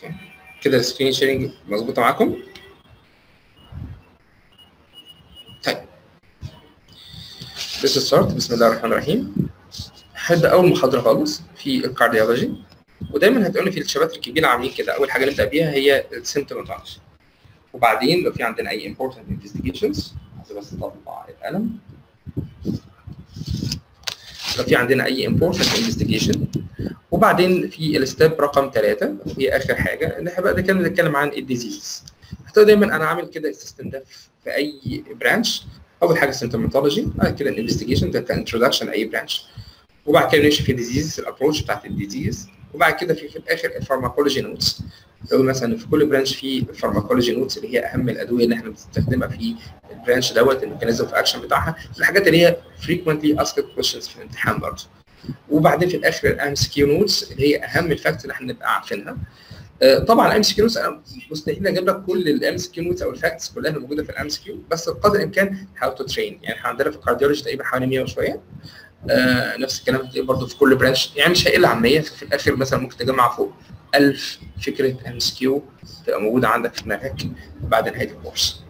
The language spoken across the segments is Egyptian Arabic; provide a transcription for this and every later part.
اوكي كده السكرين شيرنج مظبوطه معاكم طيب This is start بسم الله الرحمن الرحيم هبدا اول محاضره خالص في الكارديولوجي ودايما هتقولي في الشباتر الكبيره عاملين كده اول حاجه نبدا بيها هي السيمتوماتولوجي وبعدين لو في عندنا اي important investigations عايز بس اطلع القلم لو في عندنا اي important investigation وبعدين في الستيب رقم ثلاثة وهي اخر حاجه اللي هبقى ده كان نتكلم عن الديزيز هتلاقي دايما انا عامل كده السيستم ده في اي برانش اول حاجه سيمتوماتولوجي بعد كده الانفستيجيشن ده كانتروداكشن لاي برانش وبعد كده نمشي في الديزيز الابروش بتاعت الديزيز وبعد كده في, في الاخر الفارماكولوجي نوتس لو مثلا في كل برانش في الفارماكولوجي نوتس اللي هي اهم الادويه اللي احنا بنستخدمها في البرانش دوت الميكانيزم اوف اكشن بتاعها الحاجات اللي هي frequently asked questions في الامتحان برضه وبعدين في الاخر الام اس كيو نوتس اللي هي اهم الفاكتس اللي احنا نبقى عارفينها طبعا الام اس كيو نوتس انا مستحيل اجيب لك كل الام اس كيو نوتس او الفاكتس كلها اللي موجوده في الام اس كيو بس بقدر الامكان هاو تو ترين يعني احنا عندنا في الكارديولوجي تقريبا حوالي 100 وشويه آه نفس الكلام هتلاقيه برضه في كل برانش يعني مش هيقل عن 100 ففي الاخر مثلا ممكن تجمع فوق 1000 فكره ام اس كيو تبقى موجوده عندك في دماغك بعد نهايه الكورس.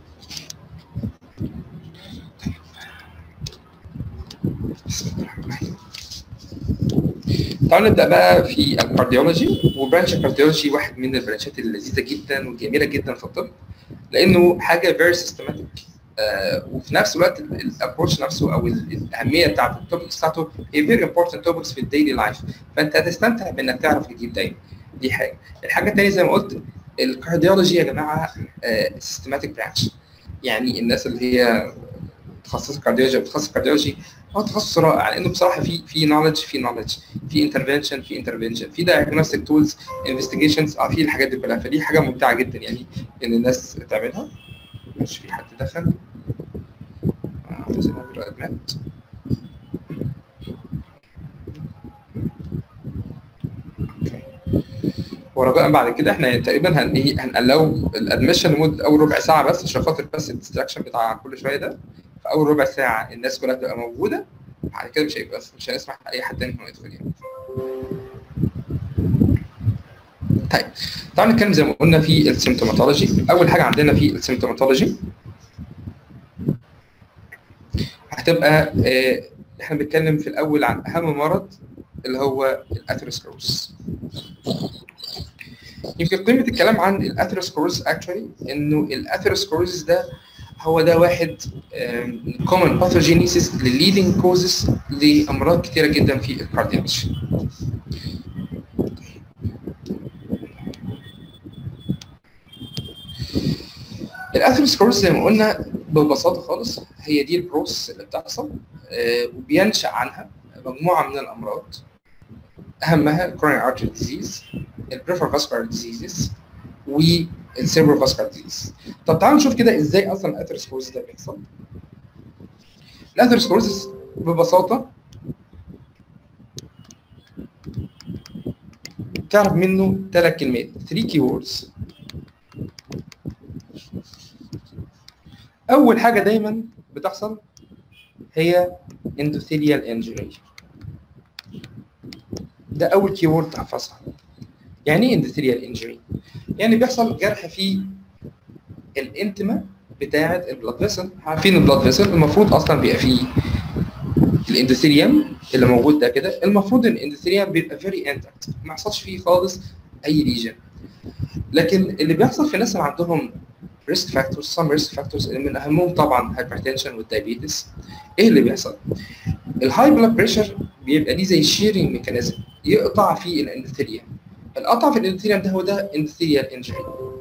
بسم الله الرحمن الرحيم. تعالوا نبدا بقى في الكارديولوجي وبرانش الكارديولوجي واحد من البرانشات اللذيذه جدا والجميله جدا في الطب لانه حاجه فيري سيستماتيك آه وفي نفس الوقت الابروش نفسه او الاهميه بتاعت التوبكس بتاعته هي فيري امبورتنت توبكس في الديلي لايف فانت هتستمتع بانك تعرف جديد دايما دي حاجه الحاجه الثانيه زي ما قلت الكارديولوجي يا جماعه سيستماتيك برانش يعني الناس اللي هي تخصص كارديولوجي او تخصص كارديولوجي هو تخصص رائع لانه بصراحه في في نولج في نولج في انترفنشن في انترفنشن في دايجنوستيك تولز انفستيجيشنز اه في الحاجات دي كلها فدي حاجه ممتعه جدا يعني ان الناس تعملها مش في حد دخل عايزين نعمل ورجاء بعد كده احنا تقريبا هن ايه هنقلو الادمشن لمده اول ربع ساعه بس عشان خاطر بس الديستراكشن بتاع كل شويه ده في اول ربع ساعه الناس كلها تبقى موجوده بعد كده مش هيبقى مش هنسمح لاي حد تاني انه يدخل يعني. طيب تعالوا نتكلم زي ما قلنا في السيمتوماتولوجي اول حاجه عندنا في السيمتوماتولوجي هتبقى اه احنا بنتكلم في الاول عن اهم مرض اللي هو الاثيروسكلوروس يمكن قيمه الكلام عن الاثيروسكلوروس اكشولي انه الاثيروسكلوروس ده هو ده واحد كومن باثوجينيسيس للليدنج كوزز لامراض كتيره جدا في الكارديولوجي الاثيروسكلوروس زي ما قلنا ببساطه خالص هي دي البروسس اللي بتحصل وبينشا عنها مجموعه من الامراض اهمها coronary artery disease البريفر vascular diseases والسيربرو فاسكولار ديزيز طب تعالوا نشوف كده ازاي اصلا الاثيروسكلوروسيس ده بيحصل الاثيروسكلوروسيس ببساطه تعرف منه ثلاث كلمات 3 كي ووردز اول حاجه دايما بتحصل هي endothelial injury ده اول كي وورد تحفظها يعني ايه endothelial injury يعني بيحصل جرح في الانتما بتاعه البلاد فيسل عارفين البلاد فيسل المفروض اصلا بيبقى فيه الاندوثيليوم اللي موجود ده كده المفروض ان الاندوثيليوم بيبقى فيري انتكت ما يحصلش فيه خالص اي ليجن لكن اللي بيحصل في الناس اللي عندهم ريسك فاكتورز سم ريسك فاكتورز اللي من اهمهم طبعا هايبرتنشن والدايابيتس ايه اللي بيحصل؟ الهاي بلاد بريشر بيبقى ليه زي شيرنج ميكانيزم يقطع في الاندوثيليوم القطع في الاندوثيليوم ده هو ده اندوثيليال انجري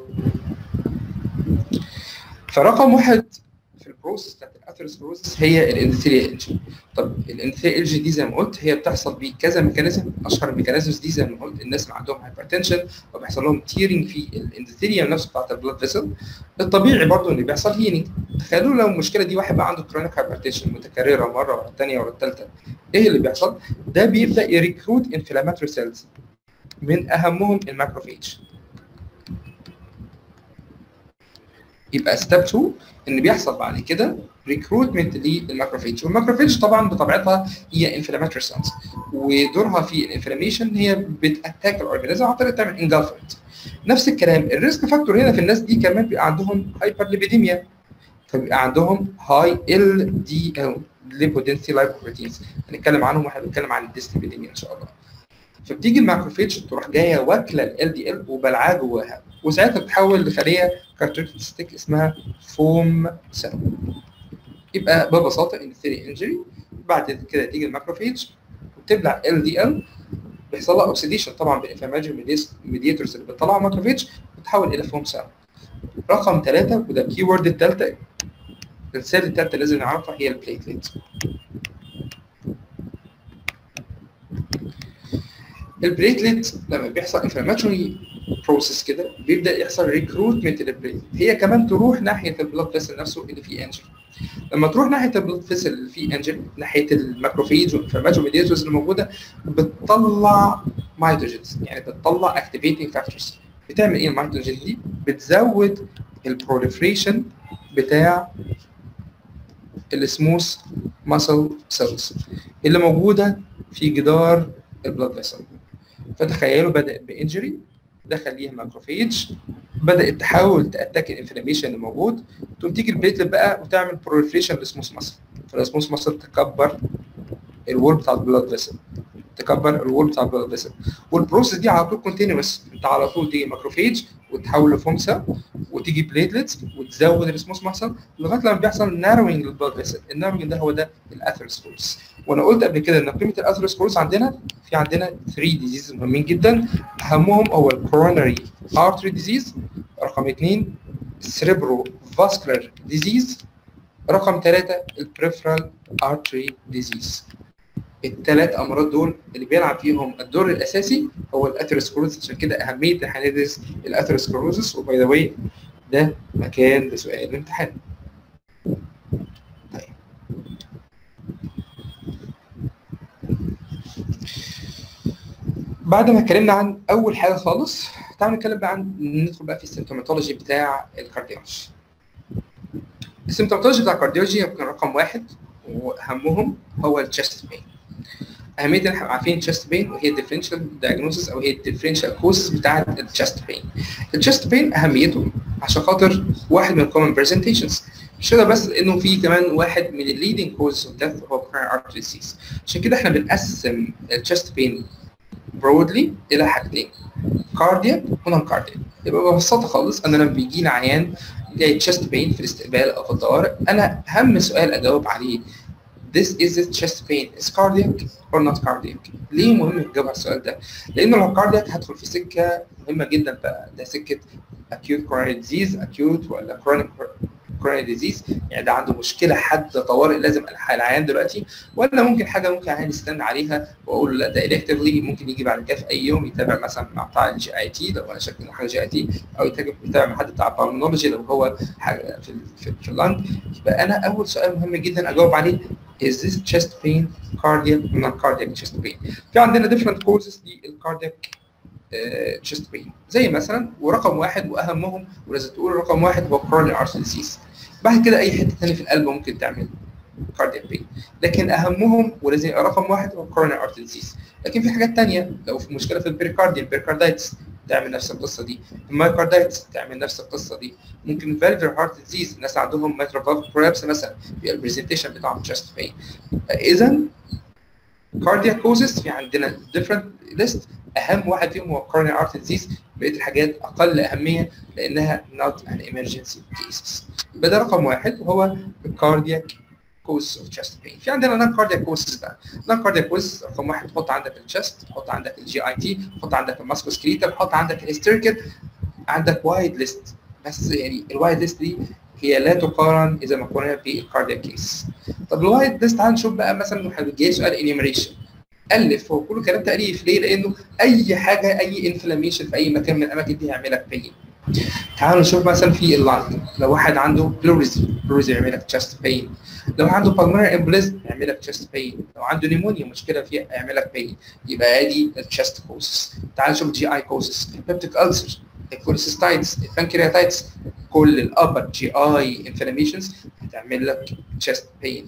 فرقم واحد في البروسيس بتاعت الاثيروسكلوروسيس هي الاندوثيليال انجري طب الاندوثيليال انجري دي زي ما قلت هي بتحصل بكذا ميكانيزم اشهر الميكانيزمز دي زي ما قلت الناس اللي عندهم هايبرتنشن وبيحصل لهم تيرنج في الاندوثيليوم نفسه بتاعت البلاد فيسل الطبيعي برضه ان بيحصل هيلينج تخيلوا لو المشكله دي واحد بقى عنده كرونيك هايبرتنشن متكرره مره ورا الثانيه ورا الثالثه ايه اللي بيحصل؟ ده بيبدا يريكروت انفلاماتوري سيلز من اهمهم الماكروفيج يبقى ستيب 2 ان بيحصل بعد كده ريكروتمنت للماكروفيج والماكروفيج طبعا بطبيعتها هي انفلاماتوري سيلز ودورها في الانفلاميشن هي بتاتاك الاورجانيزم عن طريق تعمل انجلفمنت نفس الكلام الريسك فاكتور هنا في الناس دي كمان بيبقى عندهم هايبرليبيديميا فبيبقى عندهم هاي ال دي ال ليبودنسي لايبوبروتينز هنتكلم عنهم واحنا بنتكلم عن الديستليبيديميا ان شاء الله فبتيجي الماكروفيج تروح جايه واكله ال دي ال وبلعاه جواها وساعتها بتتحول لخليه كاركترستيك اسمها فوم سيل يبقى ببساطه انثيري انجري بعد كده تيجي الماكروفيج وتبلع ال دي ال بيحصل لها اوكسيديشن طبعا بالانفلاماجري ميديتورز اللي بتطلعها الماكروفيج وتتحول الى فوم سيل رقم ثلاثة وده الكي وورد الثالثة الرسالة الثالثة لازم نعرفها هي البليتليت البليتليت لما بيحصل انفلاماتوري بروسيس كده بيبدا يحصل ريكروتمنت للبليتليت هي كمان تروح ناحيه البلاد فيسل نفسه اللي فيه انجري لما تروح ناحيه البلاد فيسل اللي فيه انجري ناحيه الماكروفيج والانفلاماتوري ميديتورز اللي موجوده بتطلع مايتوجينز يعني بتطلع اكتيفيتنج فاكتورز بتعمل ايه المايتوجين دي؟ بتزود البروليفريشن بتاع السموث ماسل سيلز اللي موجوده في جدار البلاد فيسل فتخيلوا بدات بانجري دخل ليها ماكروفيج بدات تحاول تاتاك الانفلاميشن اللي موجود تقوم تيجي البليتلت بقى وتعمل بروليفريشن للسموث ماسل فالسموث ماسل تكبر الوول بتاع البلاد فيسل تكبر الوول بتاع البلاد فيسل والبروسيس دي على طول كونتينوس انت على طول تيجي ماكروفيج وتحول لفومسا وتيجي بليتلتس وتزود السموث ماسل لغايه لما بيحصل ناروينج للبلاد فيسل الناروينج ده هو ده الاثيروسكلوز وانا قلت قبل كده ان قيمه الاثيروسكلوز عندنا في عندنا 3 ديزيز مهمين جدا اهمهم هو الكوروناري ارتري ديزيز رقم اثنين السريبرو فاسكولار ديزيز رقم ثلاثة البريفرال ارتري ديزيز الثلاث امراض دول اللي بيلعب فيهم الدور الاساسي هو الاثيروسكلوزس عشان كده اهميه ان احنا ندرس الاثيروسكلوزس وباي ذا واي ده مكان لسؤال الامتحان طيب بعد ما اتكلمنا عن اول حاجه خالص تعالوا نتكلم بقى عن ندخل بقى في السيمتوماتولوجي بتاع الكارديولوجي السيمتوماتولوجي بتاع الكارديولوجي يمكن رقم واحد واهمهم هو التشست بين اهميه ان احنا عارفين التشست بين وهي الديفرنشال دايجنوستس او هي الديفرنشال كوزز بتاعه التشست بين التشست بين اهميته عشان خاطر واحد من الكومن برزنتيشنز مش كده بس انه في كمان واحد من الليدنج كوز اوف ديث هو coronary artery disease عشان كده احنا بنقسم التشست بين برودلي الى حاجتين كاردياك ونون كاردياك يبقى ببساطه خالص انا لما بيجي لي عيان جاي تشست بين في الاستقبال او في الطوارئ انا اهم سؤال اجاوب عليه this is a chest pain is cardiac or not cardiac ليه مهم تجاوب على السؤال ده لانه لو cardiac هدخل في سكه مهمه جدا بقى ده سكه acute coronary disease acute ولا chronic coronary disease يعني ده عنده مشكله حد طوارئ لازم الحق العيان دلوقتي ولا ممكن حاجه ممكن العيان يستنى عليها واقول له لا ده الكتفلي ممكن يجي بعد كده في اي يوم يتابع مثلا مع بتاع الجي اي تي لو انا شاك انه حاجه جي اي تي او يتابع مع حد بتاع بالمونولوجي لو هو حاجه في في, في اللنج يبقى انا اول سؤال مهم جدا اجاوب عليه is this chest pain cardiac or non cardiac chest pain في عندنا different causes للكاردياك chest pain زي مثلا ورقم واحد واهمهم ولازم تقول رقم واحد هو coronary artery disease بعد كده اي حته ثانيه في القلب ممكن تعمل كاردياك بين لكن اهمهم ولازم يبقى رقم واحد هو coronary artery disease لكن في حاجات ثانيه لو في مشكله في البريكارديوم البريكاردايتس تعمل نفس القصه دي المايكاردايتس تعمل نفس القصه دي ممكن فالفر هارت ديزيز الناس عندهم مايترافالف برابس مثلا بيبقى البرزنتيشن بتاعهم تشست بين اذا كاردياك كوزز في عندنا different ليست اهم واحد فيهم هو coronary artery disease بقيه الحاجات اقل اهميه لانها not an emergency cases يبقى ده رقم واحد وهو الكاردياك كوز اوف تشست بين في عندنا نون كاردياك كوزز بقى نون كاردياك كوز رقم واحد تحط عندك الشست تحط عندك الجي اي تي تحط عندك الماسكوسكريتا تحط عندك الهيستيريكال عندك وايد ليست بس يعني الوايد ليست دي هي لا تقارن اذا ما قارنا بالكاردياك كيس طب الوايد ليست تعال نشوف بقى مثلا جاي سؤال انيميريشن الف هو كله كلام تاليف ليه؟ لانه اي حاجه اي انفلاميشن في اي مكان من الاماكن دي هيعمل لك بين تعالوا نشوف مثلا في اللانج لو واحد عنده بلوريزي بلوريزي يعمل لك تشست بين لو عنده بالمونري امبوليزم يعمل لك تشست بين لو عنده نيمونيا مشكله فيها يعمل لك بين يبقى ادي التشست كوسس تعال نشوف جي اي كوسس البيبتيك ألسر الكوليسيستايتس البنكرياتايتس كل الابر جي اي انفلاميشنز هتعمل لك تشست بين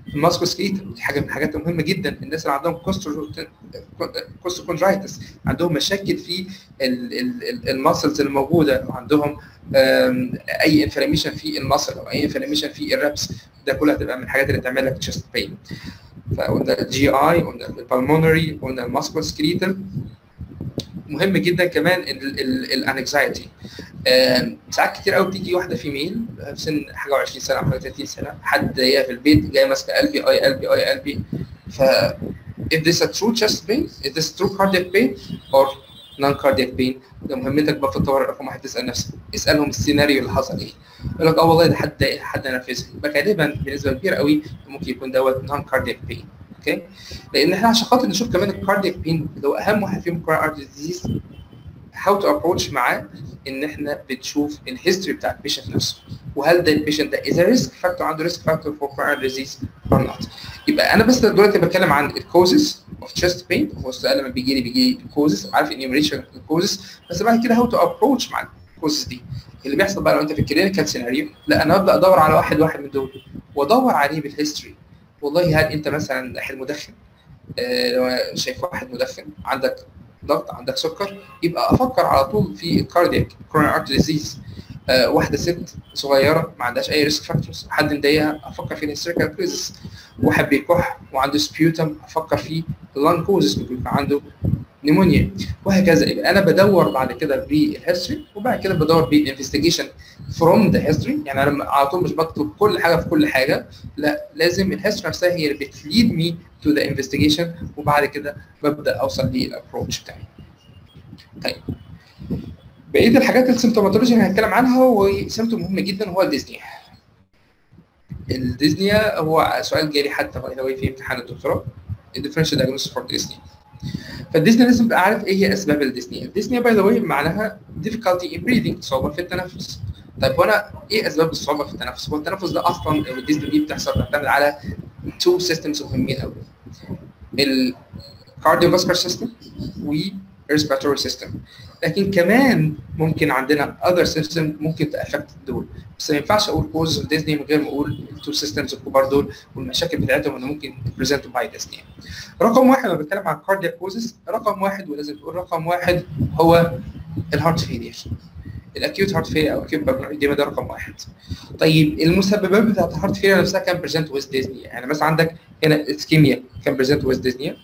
الماسكو سكيتال دي حاجه من الحاجات المهمه جدا الناس اللي عندهم كوستوكوندرايتس عندهم مشاكل في الماسلز اللي موجوده وعندهم اي انفلاميشن في الماسل او اي انفلاميشن في الرابس ده كلها هتبقى من الحاجات اللي تعمل لك تشست بين فقلنا الجي اي قلنا البلمونري قلنا الماسكو سكريتال مهم جدا كمان الانكزايتي ساعات كتير قوي بتيجي واحده فيميل في سن حاجه و20 سنه او حاجه 30 سنه حد جايه في البيت جايه ماسكه قلبي اي قلبي اي قلبي ف if this a true chest pain is this true cardiac pain or non cardiac pain ده مهمتك بقى في الطوارئ رقم واحد تسال نفسك اسالهم السيناريو اللي حصل ايه يقول لك اه والله ده حد حد نرفزني يبقى غالبا بنسبه كبيره قوي ممكن يكون دوت نون كاردياك بين اوكي لان احنا عشان خاطر نشوف كمان الكاردياك بين اللي هو اهم واحد فيهم كاردياك ديزيز هاو تو ابروتش معاه ان احنا بنشوف الهيستوري بتاع البيشنت نفسه وهل ده البيشنت ده اذا ريسك فاكتور عنده ريسك فاكتور فور كاردياك ديزيز اور نوت يبقى انا بس دلوقتي بتكلم عن الكوزز اوف تشست بين هو السؤال لما بيجي لي بيجي لي الكوزز عارف انيوميريشن الكوزز بس بعد كده هاو تو ابروتش مع الكوزز دي اللي بيحصل بقى لو انت في الكلينيكال سيناريو لا انا ابدا ادور على واحد واحد من دول وادور عليه بالهيستوري والله هل انت مثلا واحد مدخن آه لو شايف واحد مدخن عندك ضغط عندك سكر يبقى افكر على طول في الكاردياك كورونر ارت ديزيز آه واحده ست صغيره ما عندهاش اي ريسك فاكتورز حد مضايقها افكر في الهيستوريكال كريزس واحد بيكح وعنده سبيوتم افكر في اللانج كوزز ممكن يكون عنده نيمونيا وهكذا يبقى انا بدور بعد كده بالهيستوري وبعد كده بدور بالانفستيجيشن فروم ذا هيستوري يعني انا على طول مش بكتب كل حاجه في كل حاجه لا لازم الهيستوري نفسها هي اللي بتليد مي تو ذا انفستيجيشن وبعد كده ببدا اوصل للابروتش بتاعي. طيب بقيه الحاجات السيمتوماتولوجي اللي هنتكلم عنها هو سيمتوم مهم جدا هو الديزنيا. الديزنيا هو سؤال جالي حتى باي في امتحان الدكتوراه الديفرنشال دايجنوستس فور ديزنيا. فالديزني لازم تبقى عارف ايه هي اسباب الديزنيا الديزنيا باي ذا واي معناها difficulty in breathing صعوبه في التنفس طيب وانا ايه اسباب الصعوبه في التنفس هو التنفس ده اصلا الديزني دي بتحصل بتعتمد على تو سيستمز مهمين قوي الكارديوفاسكولار سيستم والريسبيراتوري سيستم لكن كمان ممكن عندنا other system ممكن تأفكت دول بس ما ينفعش اقول كوز ديزني من غير ما اقول التو سيستمز الكبار دول والمشاكل بتاعتهم انه ممكن بريزنت باي ديزني رقم واحد لما بتكلم عن كاردياك كوزز رقم واحد ولازم تقول رقم واحد هو الهارت فيلير الاكيوت هارت فيلير او اكيوت بالمونري ده رقم واحد طيب المسببات بتاعت الهارت فيلير نفسها كان بريزنت ويز ديزني يعني مثلا عندك هنا اسكيميا كان بريزنت ويز ديزني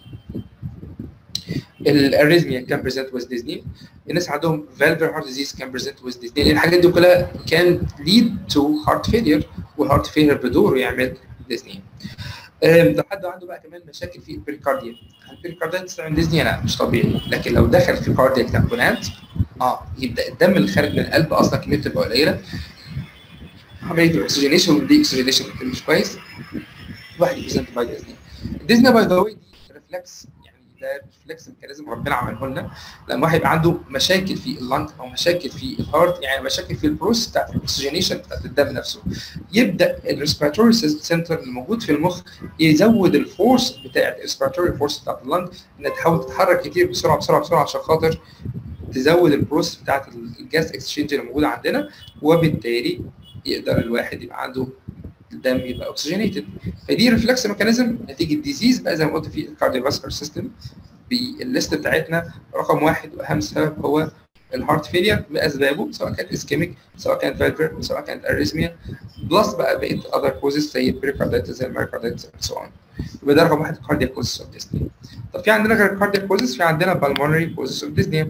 الاريزميا كان بريزنت ويز ديزني الناس عندهم فالفر هارت ديزيز كان بريزنت ويز ديزني لان الحاجات دي كلها كان ليد تو هارت فيلير والهارت فيلير بدوره يعمل ديزني لو حد عنده بقى كمان مشاكل في البريكارديا البريكارديا تستعمل ديزني لا مش طبيعي لكن لو دخل في كاردياك تامبونات اه يبدا الدم اللي خارج من القلب اصلا كميته تبقى قليله عمليه الاكسجينيشن والدي اكسجينيشن مش كويس واحد بريزنت باي ديزني ديزني باي ذا واي دي ريفلكس ده ريفلكس ميكانيزم ربنا عمله لنا لما واحد يبقى عنده مشاكل في اللنج او مشاكل في الهارت يعني مشاكل في البروسيس بتاعت الاكسجينيشن بتاعت الدم نفسه يبدا الريسبيراتوري سنتر اللي موجود في المخ يزود الفورس بتاعت الريسبيراتوري فورس بتاعت اللنج انها تحاول تتحرك كتير بسرعه بسرعه بسرعه عشان خاطر تزود البروسيس بتاعت الجاز اكسشينج اللي موجوده عندنا وبالتالي يقدر الواحد يبقى عنده الدم يبقى اوكسجينيتد فدي ريفلكس ميكانيزم نتيجه ديزيز بقى زي ما قلت في الكارديوفاسكولار سيستم بالليست بتاعتنا رقم واحد واهم سبب هو الهارت فيلير باسبابه سواء كانت اسكيميك سواء كانت فالفر سواء كانت اريزميا بلس بقى بقيه اذر كوزز زي البريكارديتس زي المايكارديتس سو اون يبقى ده رقم واحد كاردياك كوزز اوف ديزني طب في عندنا غير الكاردياك كوزز في عندنا بالمونري كوزز اوف ديزني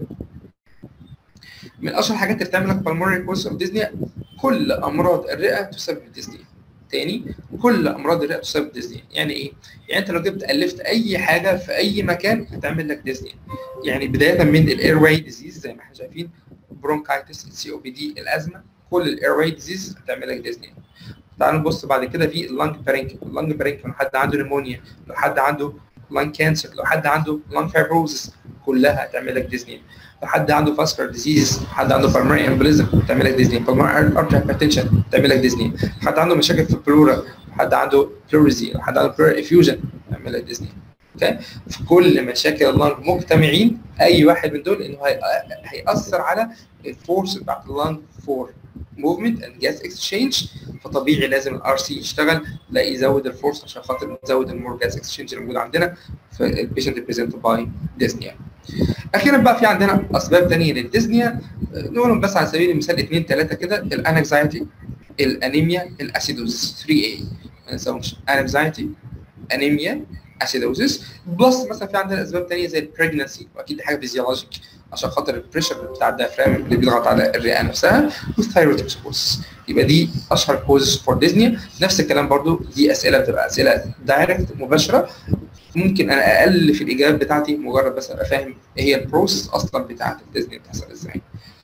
من اشهر الحاجات اللي بتعمل لك بالمونري كوزز اوف ديزني كل امراض الرئه تسبب ديزني تاني كل امراض الرئه تسبب ديزني يعني ايه يعني انت لو جبت الفت اي حاجه في اي مكان هتعمل لك ديزني يعني بدايه من الاير واي ديزيز زي ما احنا شايفين برونكايتس السي او بي دي الازمه كل الاير واي ديزيز هتعمل لك ديزني تعال نبص بعد كده في اللنج بارينك اللنج بارينك لو حد عنده نيمونيا لو حد عنده لانج كانسر لو حد عنده لانج فايبروزس كلها هتعمل لك ديزني لو حد عنده فاسكولار ديزيز حد عنده بالمري امبليزم تعمل لك ديزني بالمري ارتري هايبرتنشن تعمل لك ديزني حد عنده مشاكل في البلورا حد عنده بلوريزي حد عنده بلورا افيوجن تعمل لك ديزني اوكي في كل مشاكل اللنج مجتمعين اي واحد من دول انه هيأثر على الفورس بتاعت اللنج فور موفمنت اند جاس اكسشينج فطبيعي لازم الار سي يشتغل لا يزود الفورس عشان خاطر نزود المور جاس اكسشينج اللي موجود عندنا في البيشنت بريزنت باي ديزنيا اخيرا بقى في عندنا اسباب ثانيه للديزنيا نقولهم بس على سبيل المثال اثنين ثلاثه كده الانكزايتي الانيميا الاسيدوزس 3A ما ننساهمش انكزايتي انيميا اسيدوزس بلس مثلا في عندنا اسباب ثانيه زي البريجنسي واكيد دي حاجه فيزيولوجيك عشان خاطر البريشر بتاع الديافرام اللي بيضغط على الرئه نفسها والثايروتوكسكوس يبقى دي اشهر كوزز فور ديزنيا نفس الكلام برضو دي اسئله بتبقى اسئله دايركت مباشره ممكن انا اقل في الاجابات بتاعتي مجرد بس ابقى فاهم ايه هي البروسيس اصلا بتاعت الديزني بتحصل ازاي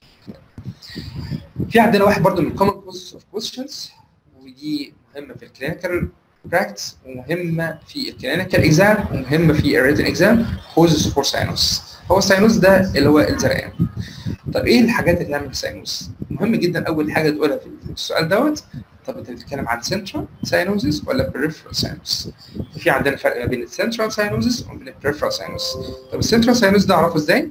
في عندنا واحد برضو من common causes of questions ودي مهمه في الكلينيكال براكتس ومهمه في الكلينيكال اكزام ومهمه في الريتن اكزام causes for sinus هو الساينوس ده اللي هو الزرقان طب ايه الحاجات اللي تعمل ساينوس مهم جدا اول حاجه تقولها في السؤال دوت طب انت بتتكلم عن سنترال ساينوزس ولا بريفرال ساينوس في عندنا فرق ما بين السنترال ساينوزس وما بين البريفرال ساينوس طب السنترال ساينوس ده اعرفه ازاي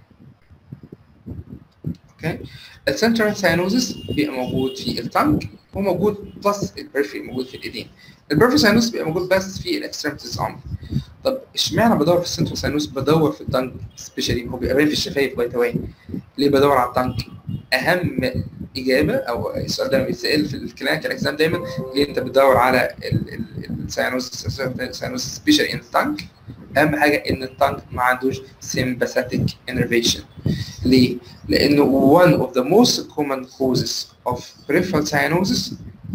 اوكي السنترال ساينوزس بيبقى موجود في التانك وموجود بلس البريفري موجود في الايدين البريفرال ساينوس بيبقى موجود بس في الاكستريمتيز ارم طب اشمعنى بدور في السنترال ساينوس بدور في التانك سبيشالي هو بيبقى باين في الشفايف باي ذا ليه بدور على التانك اهم اجابه او السؤال ده بيتسال في الكلينيكال اكزام دايما ليه انت بتدور على الساينوس ساينوس سبيشالي ان التانك اهم حاجه ان التانك ما عندوش sympathetic innervation ليه؟ لانه one of the most common causes of peripheral cyanosis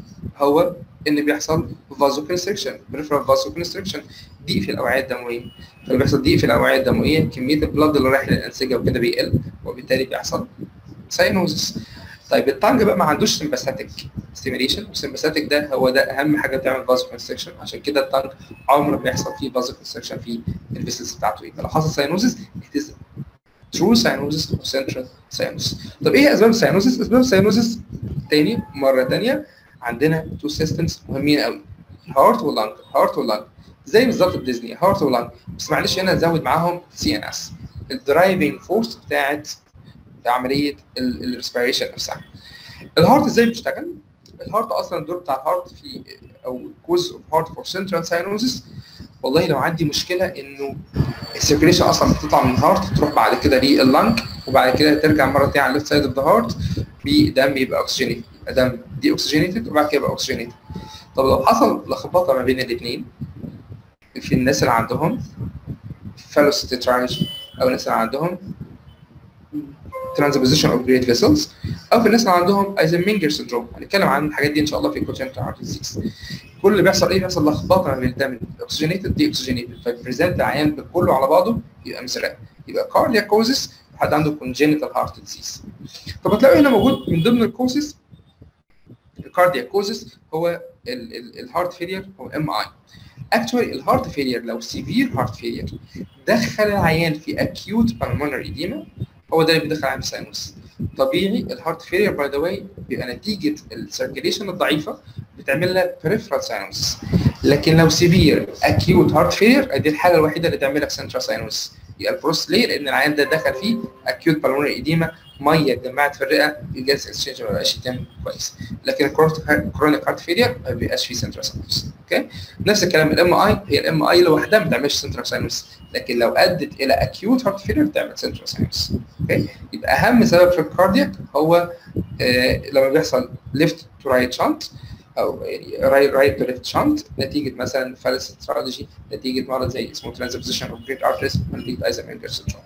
هو ان بيحصل vasoconstriction peripheral vasoconstriction ضيق في الاوعيه الدمويه فلما بيحصل ضيق في الاوعيه الدمويه كميه البلد اللي رايح للانسجه وكده بيقل وبالتالي بيحصل ساينوزس طيب التانج بقى ما عندوش سمباثيك ستيميليشن والسمباثيك ده هو ده اهم حاجه بتعمل فازو كونستريكشن عشان كده التانج عمره ما بيحصل فيه فازو كونستريكشن في الفيسلز بتاعته يبقى لو حصل ساينوزس it is true cyanosis or central cyanosis طب ايه اسباب الساينوزس؟ اسباب الساينوزس تاني مره تانيه عندنا تو سيستمز مهمين قوي هارت واللنج هارت واللنج زي بالظبط الديزني هارت واللنج بس معلش هنا نزود معاهم سي ان اس الدرايفنج فورس بتاعت عمليه الريسبيريشن نفسها الهارت ازاي بيشتغل الهارت اصلا الدور بتاع الهارت في او كوز اوف هارت فور سنترال ساينوزس والله لو عندي مشكله انه السيركيليشن اصلا بتطلع من الهارت تروح بعد كده لللنج وبعد كده ترجع مره تانيه على الليفت سايد اوف ذا هارت بدم يبقى اوكسجينيتد يبقى دم دي اوكسجينيتد وبعد كده يبقى اوكسجينيتد طب لو حصل لخبطه ما بين الاثنين في الناس اللي عندهم فالوستيتراج او الناس اللي عندهم transposition of great vessels او في الناس اللي عندهم ايزنمنجر سندروم هنتكلم عن الحاجات دي ان شاء الله في كونجنتال هارت ديزيز كل اللي بيحصل ايه بيحصل لخبطه ما بين الدم الاكسجينيتد دي اوكسجينيتد فالبريزنت العيان كله على بعضه يبقى مزرق يبقى كاردياك كوزس حد عنده كونجنتال هارت ديزيز طب هتلاقوا هنا موجود من ضمن الكوزس الكاردياك كوزس هو الهارت فيلير هو ام اي اكشوالي الهارت فيلير لو سيفير هارت فيلير دخل العيان في اكيوت بالمونري ايديما هو ده اللي بيدخل عين ساينوس طبيعي الهارت فيلير باي ذا واي بيبقى نتيجه السيركيليشن الضعيفه بتعمل لها بريفرال ساينوس لكن لو سيفير اكيوت هارت فيلير دي الحاله الوحيده اللي تعمل لك سنترال ساينوس يبقى البروس ليه؟ لان العيان ده دخل فيه اكيوت بالمونري ايديما ميه اتجمعت في الرئه الجاز اكسشينج ما بقاش يتم كويس لكن الكرونيك هارت فيلير ما بيبقاش فيه سنترال ساينوس اوكي نفس الكلام الام اي هي الام اي لوحدها ما بتعملش سنترال ساينوس لكن لو ادت الى اكيوت هارت فيلير بتعمل سنترال ساينوس اوكي يبقى اهم سبب في الكاردياك هو آه لما بيحصل ليفت تو رايت شانت او يعني رايت تو ليفت شانت نتيجه مثلا فالس استراتيجي نتيجه مرض زي اسمه ترانزبوزيشن اوف جريت ارتريس نتيجه ايزنمنجر سندروم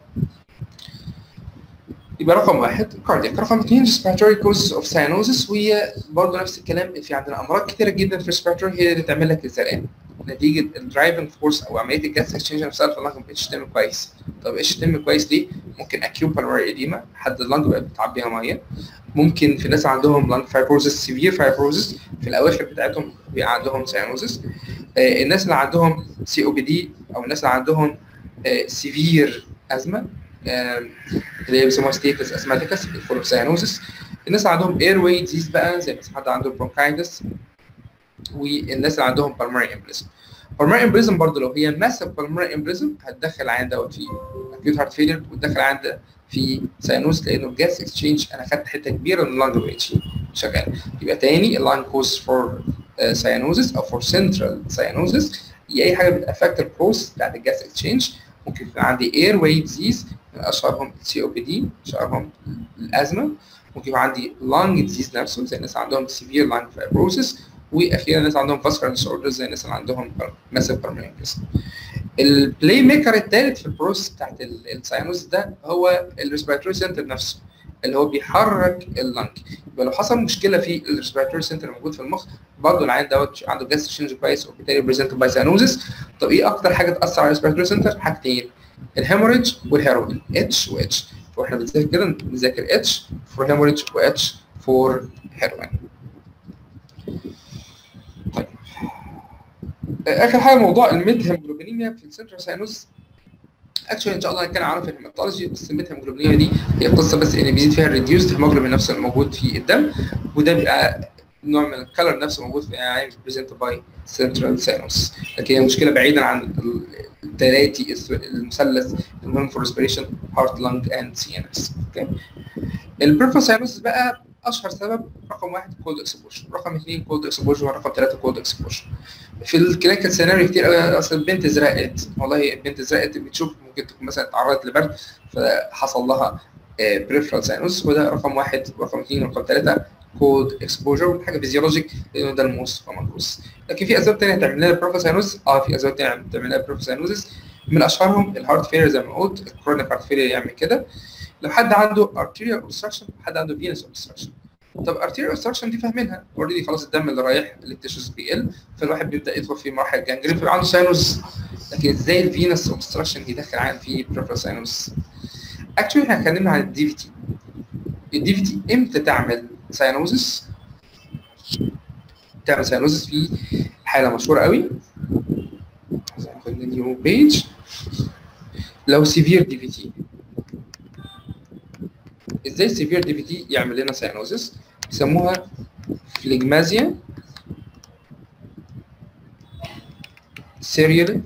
يبقى رقم واحد كاردياك رقم اثنين respiratory causes of cyanosis وهي برضه نفس الكلام في عندنا امراض كتيره جدا في respiratory هي اللي تعمل لك الزرقان نتيجه الدرايفنج فورس او عمليه الجاس اكسشينج نفسها في اللنج ما بقتش تتم كويس طب ايش تتم كويس ليه؟ ممكن اكيوت بالمري اديما حد اللنج بقت بتعبيها ميه ممكن في ناس عندهم لانج فايبروزس سيفير فايبروزس في الاواخر بتاعتهم بيبقى عندهم سيانوزس آه الناس اللي عندهم سي او بي دي او الناس اللي عندهم آه سيفير ازمه آه اللي هي بيسموها ستيتس اسماتيكس بيدخلوا في سيانوزس الناس اللي عندهم اير واي ديزيز بقى زي مثلا حد عنده برونكايتس والناس اللي عندهم بالمري امبليزم بالمري امبليزم برضه لو هي ماسف بالمري امبليزم هتدخل العيان دوت في اكيوت هارت فيلير وتدخل العيان ده في ساينوس لانه الجاس اكسشينج انا خدت حته كبيره من اللانج ريتش شغال يبقى تاني اللاين كوز فور ساينوزس او فور سنترال ساينوزس هي اي حاجه بتافكت البروس بتاعت الجاس اكسشينج ممكن يكون عندي اير واي ديزيز من اشهرهم السي او بي دي اشهرهم الازمه ممكن يبقى عندي لانج ديزيز نفسه زي الناس عندهم سيفير لانج فايبروسيس واخيرا الناس عندهم فاسكولار ديس اوردرز زي الناس اللي عندهم ماسيف بالمونري البلاي ميكر الثالث في البروسيس بتاعت الساينوز ده هو الريسبيراتوري سنتر نفسه اللي هو بيحرك اللنج يبقى لو حصل مشكله في الريسبيراتوري سنتر الموجود في المخ برضه العيان دوت عنده جاس تشينج كويس وبالتالي بريزنت باي ساينوزس طب ايه اكتر حاجه تاثر على الريسبيراتوري سنتر؟ حاجتين الهيموريدج والهيروين اتش واتش واحنا بنذاكر كده بنذاكر اتش فور هيموريدج واتش فور هيروين طيب اخر حاجه موضوع الميد هيموجلوبينيميا في السنترال ساينوز اكشولي ان شاء الله هنتكلم عنها في الهيماتولوجي بس الميد هيموجلوبينيميا دي هي قصه بس ان بيزيد فيها الريديوسد هيموجلوبين نفسه الموجود في الدم وده بيبقى نوع من الكلر نفسه موجود في عين بريزنت باي سنترال ساينوس لكن هي مشكله بعيدا عن التلاتي المثلث المهم فور ريسبيريشن هارت لانج اند سي ان اس اوكي البريفر ساينوس بقى اشهر سبب رقم واحد كولد اكسبوجر رقم اثنين كولد اكسبوجر رقم ثلاثه كولد اكسبوجر في الكلينيكال سيناريو كتير قوي اصل البنت زرقت والله البنت زرقت بتشوف ممكن تكون مثلا اتعرضت لبرد فحصل لها بريفرال ساينوس وده رقم واحد رقم اثنين رقم ثلاثه كولد اكسبوجر حاجه فيزيولوجيك لانه ده الموست كومن كوز لكن في اسباب ثانيه تعمل لنا بريفرال ساينوس اه في اسباب ثانيه تعمل لنا بريفرال ساينوس من اشهرهم الهارت فيلر زي ما قلت الكرونيك هارت فيلر يعمل كده لو حد عنده arterial obstruction حد عنده venous obstruction طب arterial obstruction دي فاهمينها اوريدي خلاص الدم اللي رايح للتشوز بيقل فالواحد بيبدا يدخل في مراحل جانجرين فيبقى عنده ساينوس لكن ازاي الفينس اوبستراكشن يدخل عين في بريفرال ساينوس اكشولي احنا اتكلمنا عن الدي في تي الدي في تي امتى تعمل ساينوزس تعمل ساينوزس في حاله مشهوره قوي ناخد نيو بيج لو سيفير دي في تي ازاي سيفير دي في تي يعمل لنا ساينوزس يسموها فليجمازيا سيريال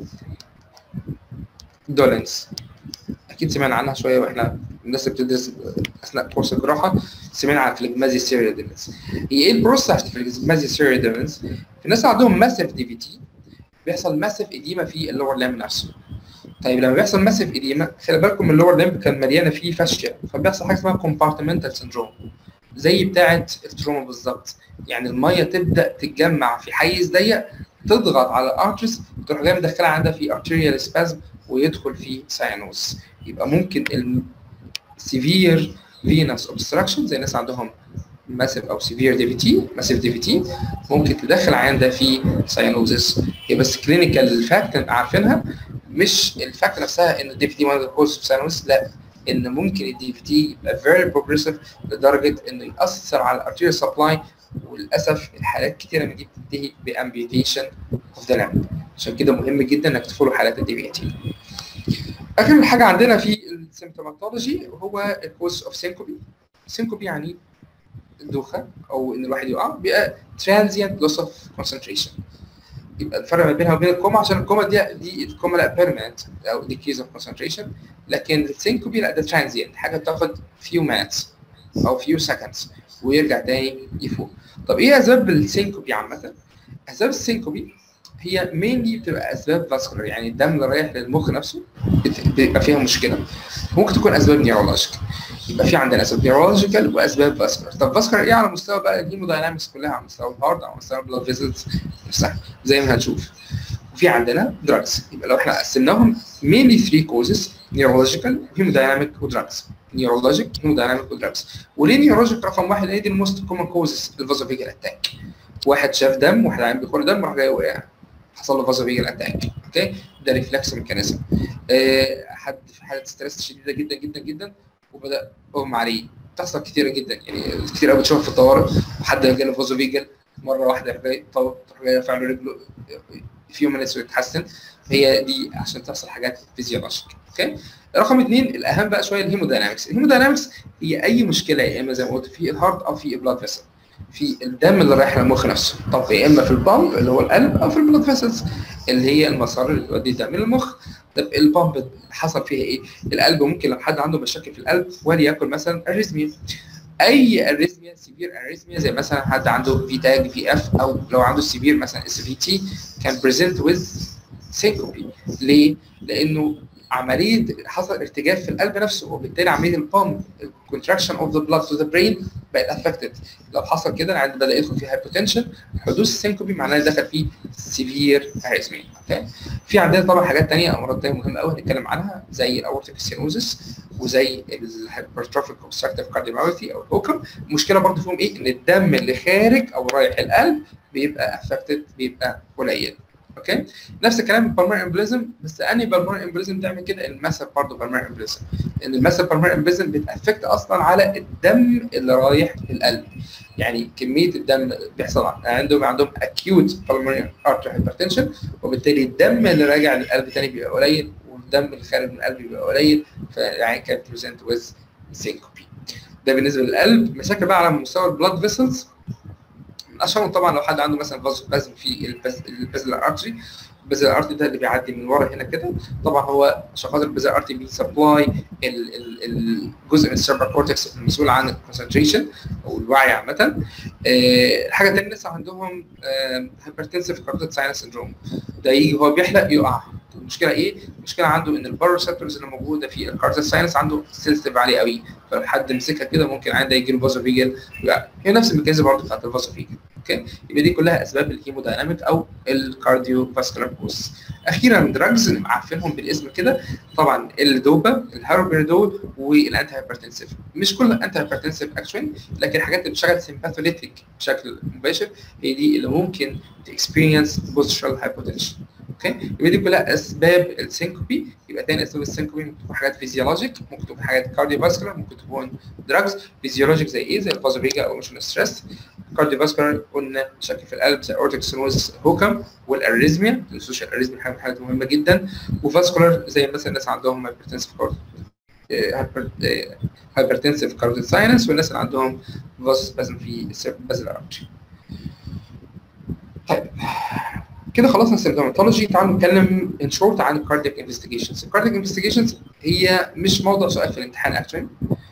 دولنس اكيد سمعنا عنها شويه واحنا الناس اللي بتدرس اثناء كورس الجراحه سمعنا عن فليجمازيا سيريال دولنس هي ايه البروسيس بتاعت فليجمازيا سيريال دولنس في الناس اللي عندهم ماسيف دي في تي بيحصل ماسيف اديما في اللور لام نفسه طيب لما بيحصل ماسيف اديما خلي بالكم اللور لامب كان مليانه فيه فاشيا فبيحصل حاجه اسمها كومبارتمنتال سندروم زي بتاعه التروما بالظبط يعني الميه تبدا تتجمع في حيز ضيق تضغط على الارترس تروح جايه مدخلها عندها في ارتيريال سبازم ويدخل في ساينوس يبقى ممكن السيفير فينس اوبستراكشن زي الناس عندهم ماسيف او سيفير دي في تي ماسيف دي في تي ممكن تدخل عين ده في ساينوزس هي بس كلينيكال فاكت عارفينها مش الفاكت نفسها ان الدي في تي one of the causes of sinus لا ان ممكن الدي في تي يبقى فيري بروجريسيف لدرجه انه ياثر على الارتيريال سبلاي وللاسف الحالات كتيره من دي بتنتهي بامبيوتيشن اوف ذا لامب عشان كده مهم جدا انك تفولو حالات الدي في تي اخر حاجه عندنا في السيمتوماتولوجي هو الكوز اوف سينكوبي سينكوبي يعني الدوخه او ان الواحد يقع بيبقى ترانزيانت لوس اوف كونسنتريشن يبقى الفرق ما بينها وبين الكوما عشان الكوما دي دي الكوما لا بيرمننت او ديكيز اوف كونسنتريشن لكن السينكوبي لا ده ترانزيانت حاجه بتاخد فيو ماتس او فيو سكندز ويرجع تاني يفوق طب ايه اسباب السينكوبي عامه؟ اسباب السينكوبي هي مينلي بتبقى اسباب فاسكولار يعني الدم اللي رايح للمخ نفسه بيبقى فيها مشكله ممكن تكون اسباب نيورولوجيكال يبقى في عندنا اسباب نيورولوجيكال واسباب فاسكولار طب فاسكولار ايه على مستوى بقى الهيموداينامكس كلها على مستوى الهارت على مستوى البلاد فيزلز نفسها زي ما هنشوف وفي عندنا دراجز يبقى لو احنا قسمناهم مينلي 3 كوزز نيورولوجيكال هيمودايناميك ودراجز نيورولوجيك هيمودايناميك ودراجز وليه نيورولوجيك رقم واحد هي دي الموست كومن كوزز الفازوفيجال اتاك واحد شاف دم واحد عين بيخر دم راح جاي وقع حصل له فازوفيجال اتاك اوكي ده ريفلكس ميكانيزم أه حد في حاله ستريس شديده جدا جدا جدا وبدا اغمى عليه بتحصل كتيره جدا يعني كتير قوي بتشوفها في الطوارئ وحد جاله فازوفيجال مره واحده جاي تروح جاي رافع له رجله في يوم ويتحسن هي دي عشان تحصل حاجات فيزيولوجيك اوكي رقم اثنين الاهم بقى شويه الهيموداينامكس الهيموداينامكس هي اي مشكله يا اما زي ما قلت في الهارت او في البلاد فيسل في الدم اللي رايح للمخ نفسه طب يا اما في البامب اللي هو القلب او في البلاد فيسلز اللي هي المسار اللي بيودي الدم للمخ طب البامب حصل فيها ايه؟ القلب ممكن لو حد عنده مشاكل في القلب وليكن مثلا اريزميا اي اريزميا سيفير اريزميا زي مثلا حد عنده في تاج في اف او لو عنده سيفير مثلا اس في تي كان بريزنت ويز سينكوبي ليه؟ لانه عمليه حصل ارتجاف في القلب نفسه وبالتالي عمليه البامب contraction of the blood to the brain بقت affected لو حصل كده العيان بدا يدخل في hypotension حدوث السينكوبي معناه دخل فيه سيفير اريزميا اوكي في عندنا طبعا حاجات ثانيه امراض ثانيه مهمه قوي هنتكلم عنها زي الاورتيك ستينوزس وزي الهايبرتروفيك اوبستراكتيف كارديوميوباثي او الاوكم المشكله برضه فيهم ايه ان الدم اللي خارج او رايح القلب بيبقى افكتد بيبقى قليل اوكي نفس الكلام البالمر امبليزم بس اني بالمر امبليزم تعمل كده الماسف برضه بالمر امبليزم لان الماسف بالمر امبليزم بتافكت اصلا على الدم اللي رايح للقلب يعني كميه الدم بيحصل عندهم عندهم اكيوت بالمر ارتري هايبرتنشن وبالتالي الدم اللي راجع للقلب تاني بيبقى قليل والدم اللي خارج من القلب بيبقى قليل فيعني كان بريزنت ويز سينكوبي ده بالنسبه للقلب مشاكل بقى على مستوى البلاد فيسلز اشهرهم طبعا لو حد عنده مثلا بازم في البازلر ارتري البازلر ارتري ده اللي بيعدي من ورا هنا كده طبعا هو عشان خاطر البازلر ارتري بيسبلاي الجزء من السيربر كورتكس المسؤول عن الكونسنتريشن او الوعي عامه الحاجه الثانيه لسه عندهم هايبرتنسيف كارديت ساينس سندروم ده يجي هو بيحلق يقع المشكله ايه؟ المشكله عنده ان الباروسيبتورز اللي موجوده في الكارديت ساينس عنده سنسيتيف عالي قوي فلو حد مسكها كده ممكن عنده يجي له فازوفيجل هي نفس الميكانيزم برضه بتاعت الفازوفيجل اوكي يبقى دي كلها اسباب الهيمودايناميك او الكارديو فاسكولار كوز اخيرا دراجز اللي عارفينهم بالاسم كده طبعا الدوبا الهاروبيردول والانتي هايبرتنسيف مش كل الانتي هايبرتنسيف اكشن لكن الحاجات اللي بتشغل سيمباثوليتيك بشكل مباشر هي دي اللي ممكن تكسبيرينس بوسترال هايبوتنشن اوكي يبقى دي كلها اسباب السينكوبي يبقى تاني اسباب السينكوبي ممكن تكون حاجات فيزيولوجيك ممكن تكون حاجات كارديو فاسكولار ممكن تكون دراجز فيزيولوجيك زي ايه زي الفازوفيجا او ايموشنال ستريس كارديو فاسكولار قلنا مشاكل في القلب زي اورتيك سينوزس هوكم والاريزميا ما تنسوش الاريزميا حاجه حاجات مهمه جدا وفاسكولار زي مثلا الناس عندهم هايبرتنسيف هايبرتنسيف كارديو ساينس والناس اللي عندهم فاس بازم في بازل ارتري طيب كده خلصنا السيمتوماتولوجي تعالوا نتكلم ان شورت عن الكاردياك انفستيجيشنز الكاردياك انفستيجيشنز هي مش موضوع سؤال في الامتحان اكشن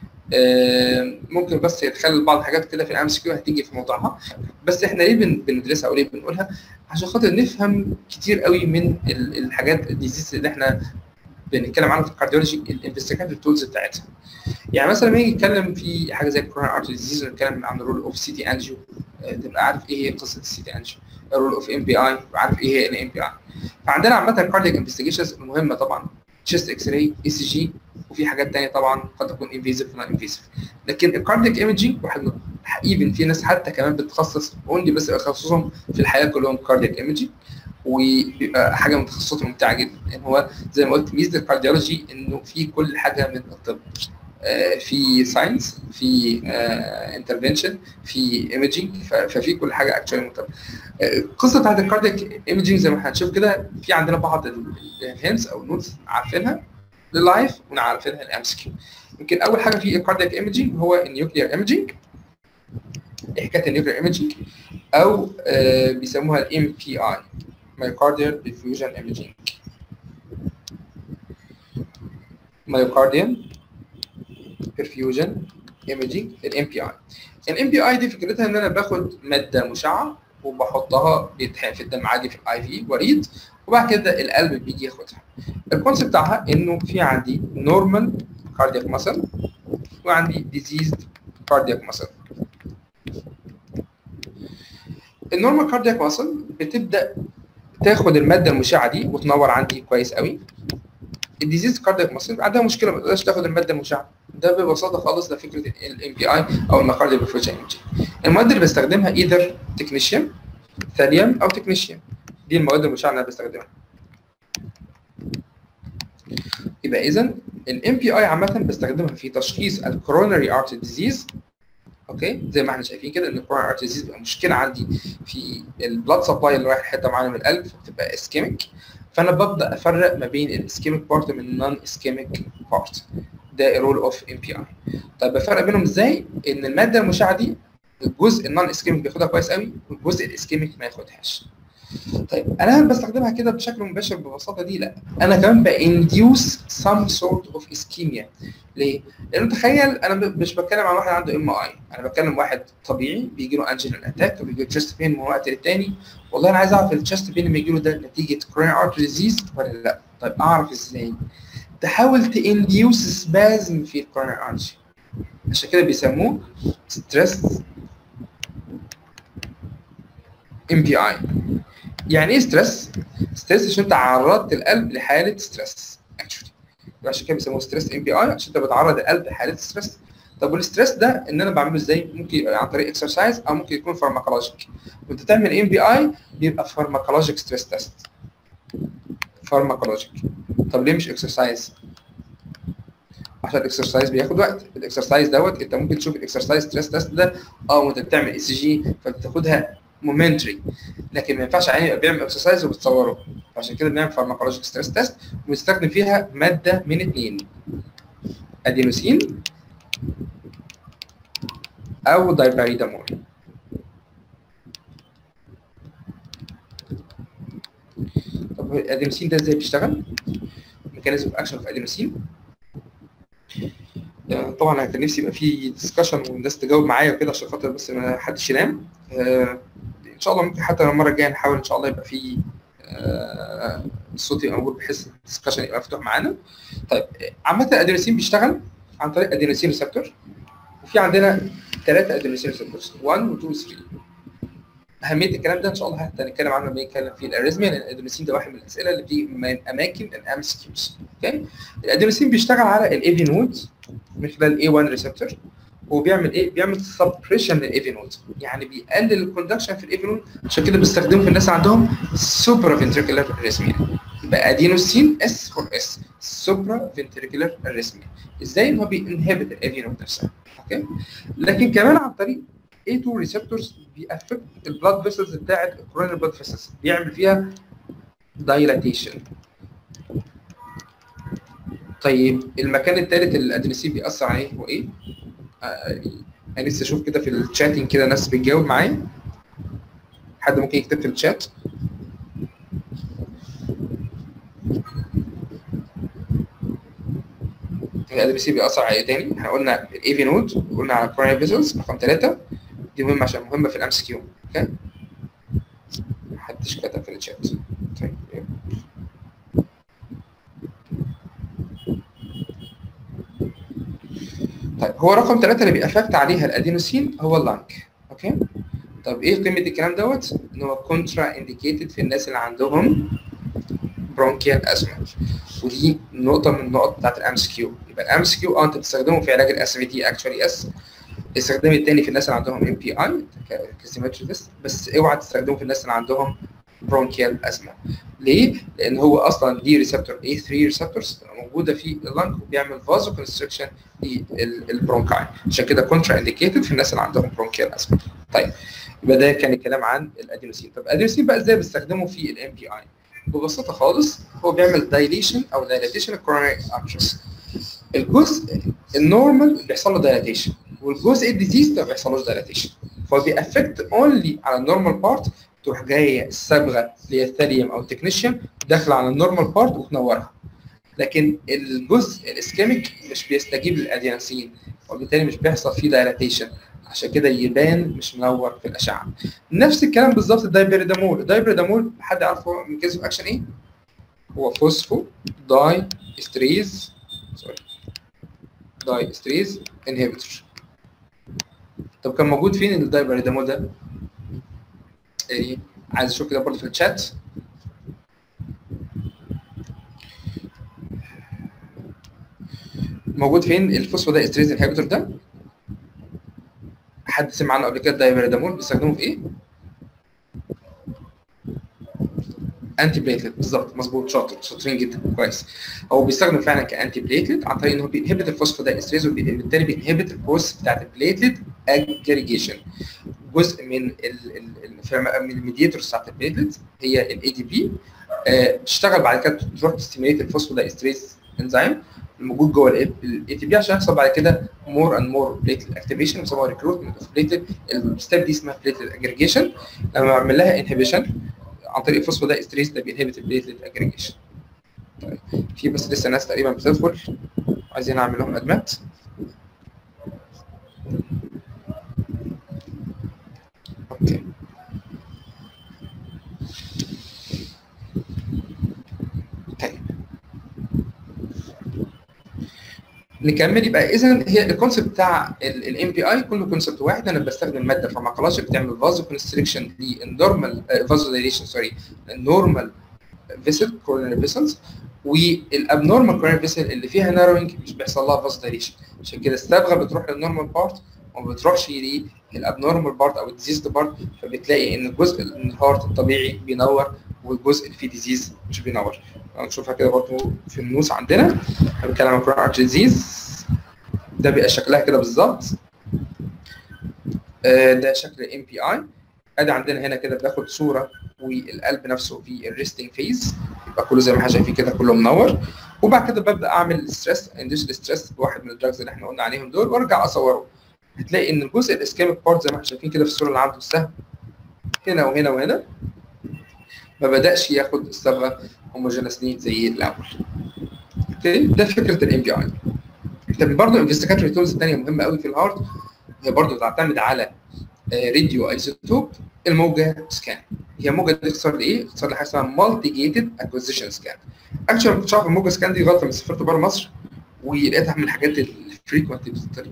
ممكن بس يتخلل بعض الحاجات كده في الام كيو هتيجي في موضوعها بس احنا ليه بن- بندرسها او ليه بنقولها عشان خاطر نفهم كتير قوي من ال- الحاجات الديزيز اللي احنا بنتكلم عنها في الكارديولوجي الانفستيجاتيف تولز بتاعتها يعني مثلا لما يجي يتكلم في حاجه زي الكورونا ارتري ديزيز ونتكلم عن الرول اوف سي تي انجيو تبقى عارف ايه هي قصه السي تي انجيو الرول اوف ام بي اي عارف ايه هي الام بي اي فعندنا عامه الكاردياك انفستيجيشنز المهمه طبعا تشيست اكس راي اي سي جي وفي حاجات ثانيه طبعا قد تكون انفيزيف ولا انفيزيف لكن الكاردياك ايمجينج واحد ايفن في ناس حتى كمان بتتخصص اونلي بس تخصصهم في الحياه كلهم كاردياك ايمجينج وبيبقى حاجه من تخصصات ممتعه جدا يعني هو زي ما قلت ميزه الكارديولوجي انه في كل حاجه من الطب آه، في ساينس في انترفنشن في ايمجينج ففي كل حاجه اكشولي مهتم القصه بتاعت الكاردياك ايمجينج زي ما هنشوف كده في عندنا بعض الهينتس او نوتس عارفينها لللايف ونعرفينها الام اس كيو يمكن اول حاجه في الكاردياك ايمجينج هو النيوكليير ايمجينج ايه حكايه النيوكليير ايمجينج او آه بيسموها الام بي اي مايوكارديال ديفيوجن ايمجينج مايوكارديال perfusion imaging الام بي اي الام بي اي دي فكرتها ان انا باخد ماده مشعه وبحطها بيتحقن في الدم عادي في الاي في وريد وبعد كده القلب بيجي ياخدها الكونسيبت بتاعها انه في عندي نورمال كاردياك ماسل وعندي ديزيزد كاردياك ماسل النورمال كاردياك ماسل بتبدا تاخد الماده المشعه دي وتنور عندي كويس قوي الديزيز كاردياك ماسل عندها مشكله ما تقدرش تاخد الماده المشعه ده ببساطه خالص ده فكره الام بي اي او الماكارديال بريفريشن المواد اللي بستخدمها ايذر تكنيشيوم ثاليوم او تكنيشيوم دي المواد المشعه اللي انا بستخدمها يبقى اذا الام بي اي عامه بستخدمها في تشخيص الكوروناري ارت ديزيز اوكي زي ما احنا شايفين كده ان الكوروناري ارت ديزيز بيبقى مشكله عندي في البلاد سبلاي اللي رايح حته معينه من القلب فبتبقى اسكيميك فانا ببدا افرق ما بين الاسكيميك بارت من النون اسكيميك بارت ده رول اوف ام بي اي طيب بفرق بينهم ازاي ان الماده المشعه دي الجزء النون اسكيميك بياخدها كويس قوي والجزء الاسكيميك ما ياخدهاش طيب انا هل بستخدمها كده بشكل مباشر ببساطه دي لا انا كمان بانديوس some sort of ischemia ليه؟ لانه تخيل انا ب- مش بتكلم عن واحد عنده ام اي انا بتكلم واحد طبيعي بيجي له انجينال اتاك وبيجي له تشست بين من وقت للتاني والله انا عايز اعرف التشست بين لما يجي له ده نتيجه كوروني ارتري ديزيز ولا لا طيب اعرف ازاي؟ تحاول تانديوس سبازم في الكوروني ارتري عشان كده بيسموه ستريس ام بي اي يعني ايه ستريس؟ ستريس عشان انت عرضت القلب لحاله ستريس اكشولي عشان كده بيسموه ستريس ام بي اي عشان انت بتعرض القلب لحاله ستريس طب والستريس ده ان انا بعمله ازاي؟ ممكن يبقى عن طريق اكسرسايز او ممكن يكون فارماكولوجيك وانت تعمل ام بي اي بيبقى فارماكولوجيك ستريس تيست فارماكولوجيك طب ليه مش اكسرسايز؟ عشان الاكسرسايز بياخد وقت الاكسرسايز دوت انت ممكن تشوف الاكسرسايز ستريس تيست ده اه وانت بتعمل اي سي جي فبتاخدها مومنتري لكن ما ينفعش عيني يبقى بيعمل اكسرسايز وبتصوره عشان كده بنعمل فارماكولوجيك ستريس تيست ونستخدم فيها ماده من اثنين ادينوسين او دايباريدامول طب الادينوسين ده ازاي بيشتغل؟ ميكانيزم اكشن اوف ادينوسين آه، طبعا انا كان نفسي يبقى في ديسكشن والناس تجاوب معايا وكده عشان خاطر بس ما حدش ينام آه، ان شاء الله ممكن حتى المره الجايه نحاول ان شاء الله يبقى في آه، الصوت يبقى موجود بحيث الديسكشن يبقى مفتوح معانا طيب عامه الادينوسين بيشتغل عن طريق ادينوسين ريسبتور وفي عندنا ثلاثه ادينوسين ريسبتورز 1 و 2 و 3 اهميه الكلام ده ان شاء الله حتى هنتكلم عنه لما نتكلم في الاريزميا لان الادينوسين ده واحد من الاسئله اللي بتيجي من اماكن الام اس كيوز اوكي الادينوسين بيشتغل على الايفي نود من خلال الاي 1 ريسبتور وبيعمل ايه؟ بيعمل سبريشن للايفي نود يعني بيقلل الكوندكشن في الايفي نود عشان كده بيستخدمه في الناس اللي عندهم سوبرا فنتريكولار اريزميا يبقى ادينوسين اس فور اس سوبرا فنتريكولار اريزميا ازاي ان هو بينهبت الايفي نود نفسها اوكي لكن كمان عن طريق A2 ريسبتورز بيأفكت البلاد فيسلز بتاعت الكورونال بلاد فيسلز بيعمل فيها دايلاتيشن طيب المكان الثالث اللي الادرينالين بيأثر عليه هو ايه؟ آه انا لسه اشوف كده في الشاتنج كده ناس بتجاوب معايا حد ممكن يكتب في الشات الادرينالين بيأثر على ايه تاني؟ احنا قلنا الايفي نود قلنا على الكورونال فيسلز رقم ثلاثة دي مهمة عشان مهمة في الام اس كيو اوكي؟ محدش كتب في الشات طيب طيب هو رقم ثلاثة اللي بيأفكت عليها الادينوسين هو اللانج اوكي طب ايه قيمة الكلام دوت؟ ان هو كونترا انديكيتد في الناس اللي عندهم برونكيال ازمة ودي نقطة من النقط بتاعت الام اس كيو يبقى الام اس كيو اه انت بتستخدمه في علاج الاس في تي اكشولي اس الاستخدام الثاني في الناس اللي عندهم ام بي اي كسيمتري تيست بس اوعى تستخدمه في الناس اللي عندهم برونكيال ازمه ليه؟ لان هو اصلا دي ريسبتور A3 ريسبتورز موجوده في اللنج وبيعمل فازو كونستريكشن للبرونكاي عشان كده كونترا انديكيتد في الناس اللي عندهم برونكيال ازمه طيب يبقى ده كان الكلام عن الادينوسين طب الادينوسين بقى ازاي بستخدمه في الام بي اي ببساطه خالص هو بيعمل دايليشن او دايليتيشن الكوروناري ارتريز الجزء النورمال بيحصل له دايليتيشن والجزء الديزيز ما بيحصلوش دايلاتيشن فهو بيأفكت اونلي على النورمال بارت تروح جايه الصبغه اللي هي الثاليوم او التكنيشيوم داخله على النورمال بارت وتنورها لكن الجزء الاسكيميك مش بيستجيب للاديناسين وبالتالي مش بيحصل فيه دايلاتيشن عشان كده يبان مش منور في الاشعه نفس الكلام بالظبط الدايبريدامول الدايبريدامول حد عارف هو ميكانيزم اكشن ايه هو فوسفو داي استريز سوري داي استريز انهبيتور طب كان موجود فين الدايبريدامول ده؟ ايه عايز اشوف كده برضه في الشات موجود فين الفوسفو ده استريز انهبيتور ده؟ حد سمع عنه قبل كده الدايبريدامول بيستخدموه في ايه؟ انتي بليتلت بالظبط مظبوط شاطر شاطرين جدا كويس هو بيستخدم فعلا كانتي بليتلت عن طريق ان هو بينهبت الفوسفودايستريز وبالتالي بينهبت البروسس بتاعت البليتلت اجريجيشن جزء من ال ال من الميديتورز بتاعت البليتلت هي الاي دي بي بتشتغل بعد كده تروح تستيميليت الفوسفودايستريز انزيم الموجود جوه الاي تي بي عشان يحصل بعد كده مور اند مور بليتلت اكتيفيشن بيسموها ريكروتمنت اوف بليتلت الستيب دي اسمها بليتلت اجريجيشن لما بعمل لها انهبيشن عن طريق الفوسفو استريس ده بينهبت البليتلت اجريجيشن طيب في بس لسه ناس تقريبا بتدخل عايزين اعمل لهم ادمات اوكي طيب نكمل يبقى اذا هي الكونسيبت بتاع الام بي اي كله كونسيبت واحد انا بستخدم ماده فارماكولوجي بتعمل فازو كونستريكشن للنورمال فازو دايليشن سوري النورمال فيسل كورونري فيسلز والابنورمال كورونري فيسل اللي فيها ناروينج مش بيحصل لها فازو دايليشن عشان كده الصبغه بتروح للنورمال بارت وما بتروحش للابنورمال بارت او الديزيز بارت فبتلاقي ان الجزء من الهارت الطبيعي بينور والجزء اللي فيه ديزيز مش بينور هنشوفها كده برضه في النوس عندنا بنتكلم عن كورونر ارتري ديزيز ده بيبقى شكلها كده بالظبط ده شكل الام بي اي ادي عندنا هنا كده بناخد صوره والقلب نفسه في الريستنج فيز يبقى كله زي ما احنا شايفين كده كله منور وبعد كده ببدا اعمل ستريس اندوس ستريس بواحد من الدراجز اللي احنا قلنا عليهم دول وارجع اصوره هتلاقي ان الجزء الاسكيميك بارت زي ما احنا شايفين كده في الصوره اللي عنده السهم هنا وهنا وهنا ما بداش ياخد الصبغه هوموجينسلي زي الاول اوكي ده فكره الام بي اي طب برضه انفستيجاتوري تولز الثانيه مهمه قوي في الهارت هي برضه تعتمد على راديو ايزوتوب الموجه سكان هي موجه دي اختصار لايه؟ اختصار لحاجه اسمها مالتي جيتد اكوزيشن سكان اكشن ما كنتش عارف الموجه سكان دي غلطه من سافرت بره مصر ولقيتها من الحاجات الفريكونت بتطلب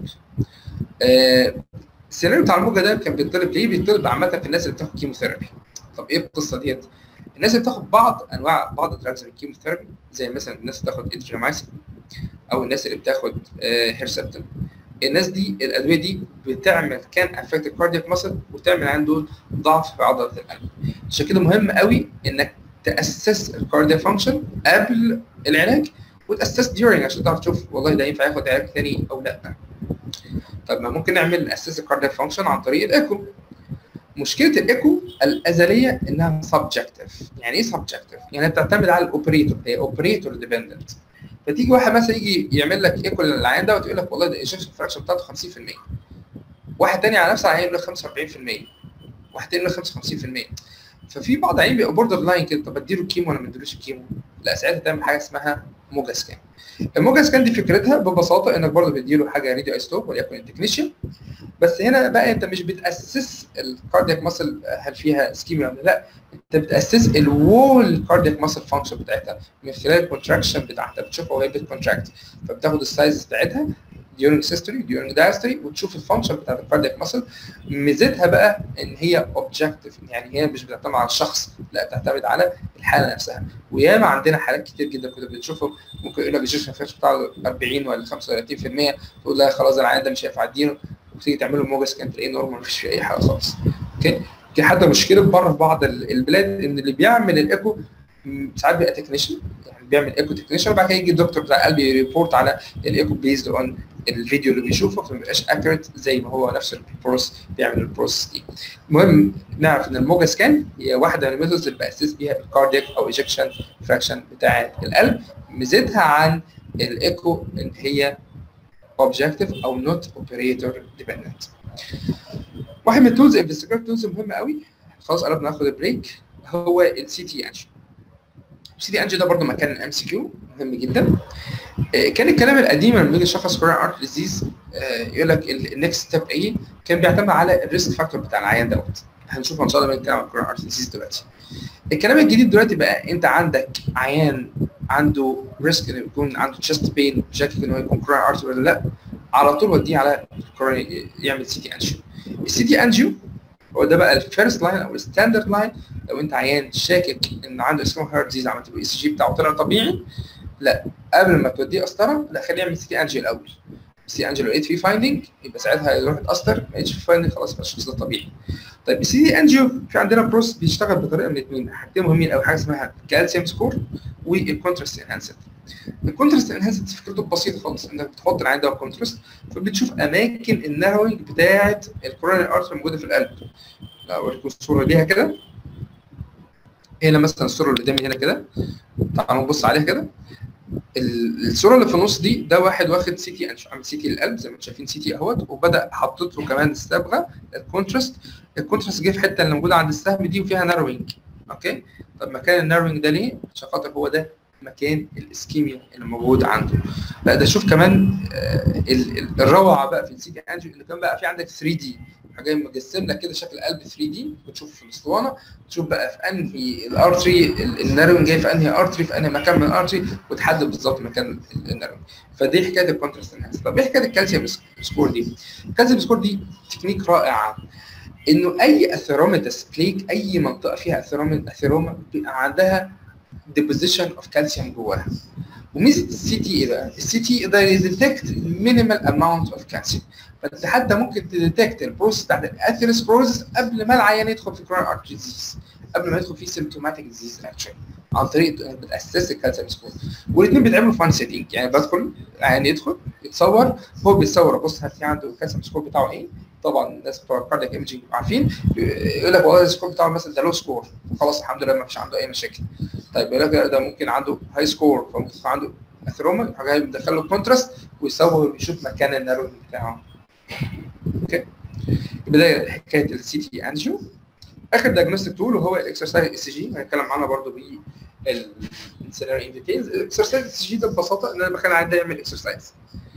السيناريو بتاع الموجه ده كان بيطلب ليه؟ بيطلب عامه في الناس اللي بتاخد كيموثيرابي طب ايه القصه ديت؟ الناس اللي بتاخد بعض انواع بعض الدراجز من الكيموثيرابي زي مثلا الناس اللي بتاخد ادرينامايسين او الناس اللي بتاخد هيرسبتين الناس دي الادويه دي بتعمل كان افكت الكاردياك ماسل وتعمل عنده ضعف في عضله القلب عشان كده مهم قوي انك تاسس الكاردياك فانكشن قبل العلاج وتاسس ديورنج عشان تعرف تشوف والله ده ينفع ياخد علاج ثاني او لا طب ما ممكن نعمل اساس الكاردياك فانكشن عن طريق الايكو مشكله الايكو الازليه انها سبجكتيف يعني ايه سبجكتيف يعني بتعتمد على الاوبريتور هي اوبريتور ديبندنت فتيجي واحد مثلا يجي يعمل لك ايكو للعيان ده وتقول لك والله ده الايجكشن فراكشن بتاعته 50% واحد تاني على نفس العيان يقول لك 45% واحد تاني يقول لك 55% ففي بعض عيان بيبقى بوردر لاين كده طب اديله كيمو ولا ما اديلوش كيمو لا ساعتها تعمل حاجه اسمها موجا سكان الموجا سكان دي فكرتها ببساطه انك برضه بتديله حاجه راديو ايستوب وليكن التكنيشيوم بس هنا بقى انت مش بتاسس الكاردياك ماسل هل فيها سكيميا ولا لا انت بتاسس الوول كاردياك ماسل فانكشن بتاعتها من خلال الكونتراكشن بتاعتها بتشوفها وهي بتكونتراكت فبتاخد السايز بتاعتها during systole during diastole وتشوف الفانكشن بتاعت الكاردياك ماسل ميزتها بقى ان هي اوبجكتيف يعني هي مش بتعتمد على الشخص لا بتعتمد على الحاله نفسها وياما عندنا حالات كتير جدا كنت بتشوفهم ممكن يقول لك الجيش فراكشن بتاعه 40 ولا 35% تقول لا خلاص العيان ده مش هينفع اديله وتيجي تعمل له موجه سكان تلاقيه نورمال مفيش فيه اي حاجه خالص اوكي في حتى مشكله بره في بعض البلاد ان اللي بيعمل الايكو ساعات بيبقى تكنيشن يعني بيعمل ايكو تكنيشن وبعد كده يجي الدكتور بتاع القلب يريبورت على الايكو بيزد اون الفيديو اللي بيشوفه فما بيبقاش اكيوريت زي ما هو نفس البروس بيعمل البروسس دي المهم نعرف ان الموجا سكان هي واحده من الميثودز اللي باسس بيها الكاردياك او ايجكشن فراكشن بتاع القلب ميزتها عن الايكو ان هي objective او not operator dependent واحد من التولز انفستيجيت تولز مهمه قوي خلاص قربنا ناخد البريك هو السي تي انجي السي تي انجي ده برضه مكان ام سي كيو مهم جدا كان الكلام القديم لما يجي شخص كورونر ارت ديزيز يقول لك النكست ستيب ايه كان بيعتمد على الريسك فاكتور بتاع العيان دوت هنشوف ان شاء الله بنتكلم عن كورونر ارت ديزيز دلوقتي الكلام الجديد دلوقتي بقى انت عندك عيان عنده ريسك انه يكون عنده تشست بين شاكك انه يكون كورونر ارت ولا لا على طول وديه على يعمل سي تي انجيو السي تي انجيو هو ده بقى الفيرست لاين او الستاندرد لاين لو انت عيان شاكك ان عنده اسمه هارت ديزيز عملت له اي سي جي بتاعه طلع طبيعي لا قبل ما توديه قسطره لا خليه يعمل سي تي انجيو الاول سي انجيو لقيت فيه فايندنج يبقى ساعتها يروح يتاثر ما لقيتش فيه فايندنج خلاص يبقى الشخص ده طبيعي طيب السي تي انجيو في عندنا بروس بيشتغل بطريقه من اثنين حاجتين مهمين قوي حاجه اسمها كالسيوم سكور والكونتراست انهانسد الكونتراست انهانسد فكرته بسيطه خالص انك بتحط العين ده كونتراست فبتشوف اماكن الناروينج بتاعه الكوروناري ارتر الموجوده في القلب لا اوريكم الصوره ليها كده هنا مثلا الصوره اللي قدامي هنا كده تعالوا نبص عليها كده الصوره اللي في النص دي ده واحد واخد سي تي عامل سي تي للقلب زي ما انتم شايفين سي تي اهوت وبدا حطيت له كمان الصبغه الكونتراست الكونتراست جه في الحته اللي موجوده عند السهم دي وفيها ناروينج اوكي طب مكان النيرفنج ده ليه عشان خاطر هو ده مكان الاسكيميا اللي موجود عنده لا ده شوف كمان آه الروعه بقى في السي تي انجيو اللي كان بقى في عندك 3 دي حاجه مجسم لك كده شكل قلب 3 دي بتشوف في الاسطوانه تشوف بقى في انهي الارتري النيرون جاي في انهي ارتري في انهي مكان من الارتري وتحدد بالظبط مكان النيرون فدي حكايه الكونتراست انهانس طب ايه حكايه الكالسيوم سكور دي؟ الكالسيوم سكور دي تكنيك رائعه انه اي اثيروميتس تلاقيك اي منطقه فيها اثيروما بيبقى عندها ديبوزيشن اوف كالسيوم جواها وميزه السي تي ايه بقى؟ السي تي يقدر يديتكت مينيمال اماونت اوف كالسيوم فانت حتى ممكن تديتكت البروسيس بتاعت الاثيروسكلوروزس قبل ما العيان يدخل في كرونيك ارتري ديزيز قبل ما يدخل في سيمتوماتيك ديزيز اكشن عن طريق بتاسس الكالسيوم سكور والاثنين بيتعملوا في وان سيتنج يعني بدخل العيان يدخل يتصور هو بيتصور بص هتلاقي عنده الكالسيوم سكور بتاعه ايه طبعا الناس بتوع الكاردياك ايمجنج عارفين يقول لك والله السكور بتاعه مثلا ده لو سكور خلاص الحمد لله ما فيش عنده اي مشاكل طيب يقول لك ده ممكن عنده هاي سكور فممكن يكون عنده اثروما حاجه بيدخل له كونتراست ويصور ويشوف مكان النيرون بتاعه اوكي بدايه حكايه السي تي انجيو اخر دايجنوستيك تول وهو الاكسرسايز اس جي هنتكلم عنها برضه ب السيناريو ان ديتيلز الاكسرسايز اس جي ده ببساطه ان انا بخلي العيان ده يعمل اكسرسايز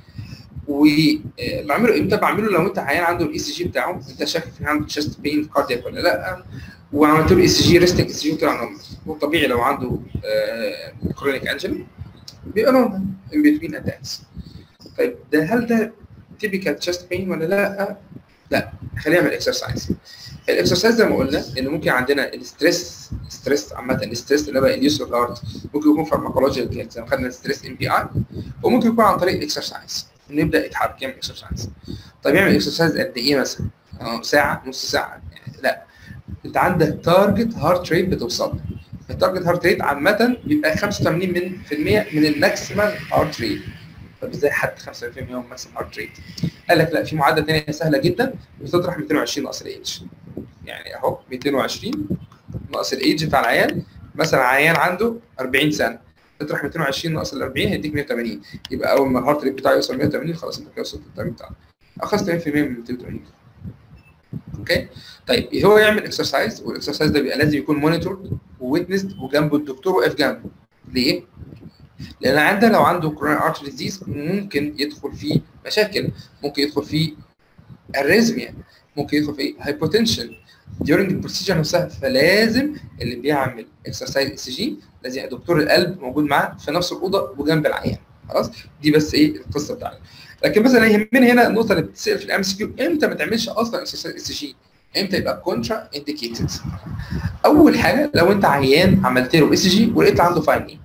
وبعمله امتى بعمله لو انت عيان عنده الاي سي جي بتاعه انت شاكك في عنده تشست بين كاردياك ولا لا وعملت له اي سي جي ريستنج اي سي جي طلع نورمال والطبيعي لو عنده كرونيك انجل بيبقى نورمال ان بتوين اتاكس طيب ده هل ده تيبيكال تشست بين ولا لا؟ لا خلينا نعمل اكسرسايز الاكسرسايز زي ما قلنا ان ممكن عندنا الستريس ستريس عامه الستريس اللي هو اليوس اوف هارت ممكن يكون فارماكولوجيكال زي ما خدنا ستريس ام بي اي وممكن يكون عن طريق الاكسرسايز نبدا يتحرك يعمل اكسرسايز طيب يعمل اكسرسايز قد ايه مثلا؟ ساعه نص ساعه يعني لا انت عندك تارجت هارت ريت بتوصل له التارجت هارت ريت عامه بيبقى 85 من في المية من الماكسيمم هارت ريت طب ازاي حد 85% هو ماكسيمم هارت ريت؟ قال لك لا في معادله ثانيه سهله جدا بتطرح 220 ناقص الايدج يعني اهو 220 ناقص الايدج بتاع العيان مثلا عيان عنده 40 سنه تطرح 220 ناقص ال 40 هيديك 180 يبقى اول ما الهارت ريت بتاعه يوصل 180 خلاص انت كده وصلت للتارجت بتاعك اخذت 80% من 280 اوكي طيب هو يعمل اكسرسايز والاكسرسايز ده بيبقى لازم يكون مونيتورد وويتنسد وجنبه الدكتور واقف جنبه ليه؟ لان عنده لو عنده كوروناري ارتري ديزيز ممكن يدخل فيه مشاكل ممكن يدخل فيه اريزميا ممكن يدخل فيه هايبوتنشن during البروسيجر نفسها فلازم اللي بيعمل اكسرسايز اس جي لازم دكتور القلب موجود معاه في نفس الاوضه وجنب العيان خلاص دي بس ايه القصه بتاعتنا لكن مثلا يهمني هنا النقطه اللي بتتسال في الام سي كيو امتى ما تعملش اصلا اكسرسايز اس جي امتى يبقى كونترا انديكيتد اول حاجه لو انت عيان عملت له اس جي ولقيت عنده فايندينج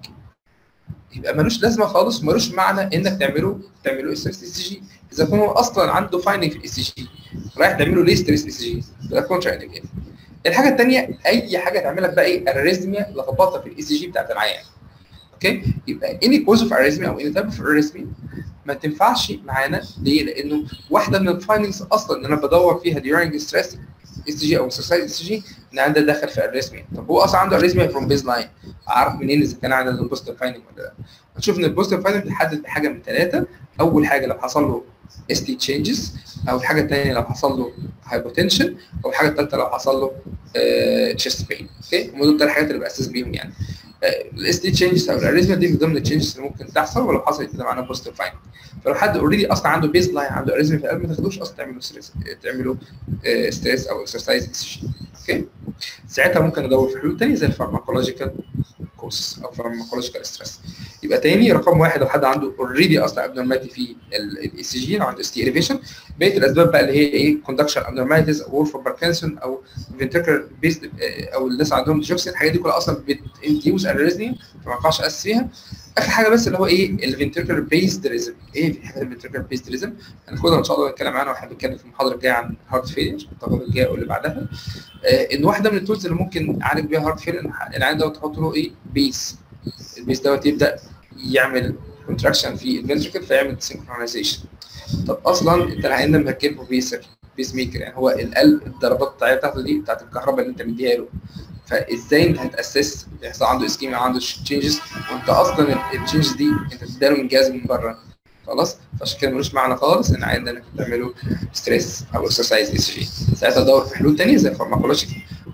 يبقى ملوش لازمه خالص ملوش معنى انك تعمله تعمله اس جي اذا كان هو اصلا عنده فايندينج في الاس جي رايح تعمله ليه ستريس اس جي ده كونترا انديكيتد الحاجه الثانيه اي حاجه تعمل لك بقى ايه اريزميا لخبطه في الاس جي بتاعت العيان اوكي يبقى اني كوز اوف اريزميا او اني تايب اوف اريزميا ما تنفعش معانا ليه؟ لانه واحده من الفايندنجز اصلا ان انا بدور فيها during ستريس اس جي او اكسرسايز اس جي ان عنده دخل في اريزميا طب هو اصلا عنده اريزميا فروم بيز لاين اعرف منين اذا كان عنده بوزيتيف فايندنج ولا لا هنشوف ان البوزيتيف فايندنج بيتحدد بحاجه من ثلاثه اول حاجه لو حصل له اس تي تشينجز او الحاجه الثانيه لو حصل له هايبوتنشن او الحاجه الثالثه لو حصل له تشيست بين اوكي هم دول الحاجات اللي باسس بيهم يعني الاس تي تشينجز او الاريزميا دي من ضمن التشينجز اللي ممكن تحصل ولو حصلت كده معناها بوزيتيف فايندنج فلو حد اوريدي اصلا عنده بيز لاين عنده اريزميا في القلب ما تاخدوش اصلا تعملوا ستريس تعملوا ستريس او اكسرسايز اس جي اوكي ساعتها ممكن ندور في حلول ثانيه زي الفارماكولوجيكال كوس او فارماكولوجيكال ستريس يبقى تاني رقم واحد لو حد عنده اوريدي اصلا ابنورماليتي في الاي سي جي لو عنده اس تي اليفيشن بقيه الاسباب بقى اللي هي ايه كوندكشن ابنورماليتيز او وولف باركنسون او فينتركل بيست او الناس عندهم ديجوكسين الحاجات دي كلها اصلا بتنديوز اريزميا فما ينفعش اسس فيها اخر حاجه بس اللي هو ايه الفنتركل بيست ريزم ايه في حاجه الفنتركل بيست ريزم هناخدها ان شاء الله نتكلم عنها واحنا بنتكلم في المحاضره الجايه عن هارت فيلير التجربه الجايه واللي بعدها آه ان واحده من التولز اللي ممكن نعالج بيها هارت فيلير العين دوت تحط له ايه بيس البيس دوت يبدا يعمل كونتراكشن في الفنتركل فيعمل سينكرونايزيشن طب اصلا انت العين ده مركبه بيسر بيس ميكر يعني هو القلب الضربات بتاعته دي بتاعت الكهرباء اللي انت مديها له فازاي انت هتاسس يحصل عنده اسكيميا عنده تشينجز وانت اصلا التشينجز دي انت بتديله من جهاز من بره خلاص فعشان كده ملوش معنى خالص ان عندنا انك تعمله ستريس او اكسرسايز اس جي ساعتها دور في حلول ثانيه زي الفارماكولوجيكال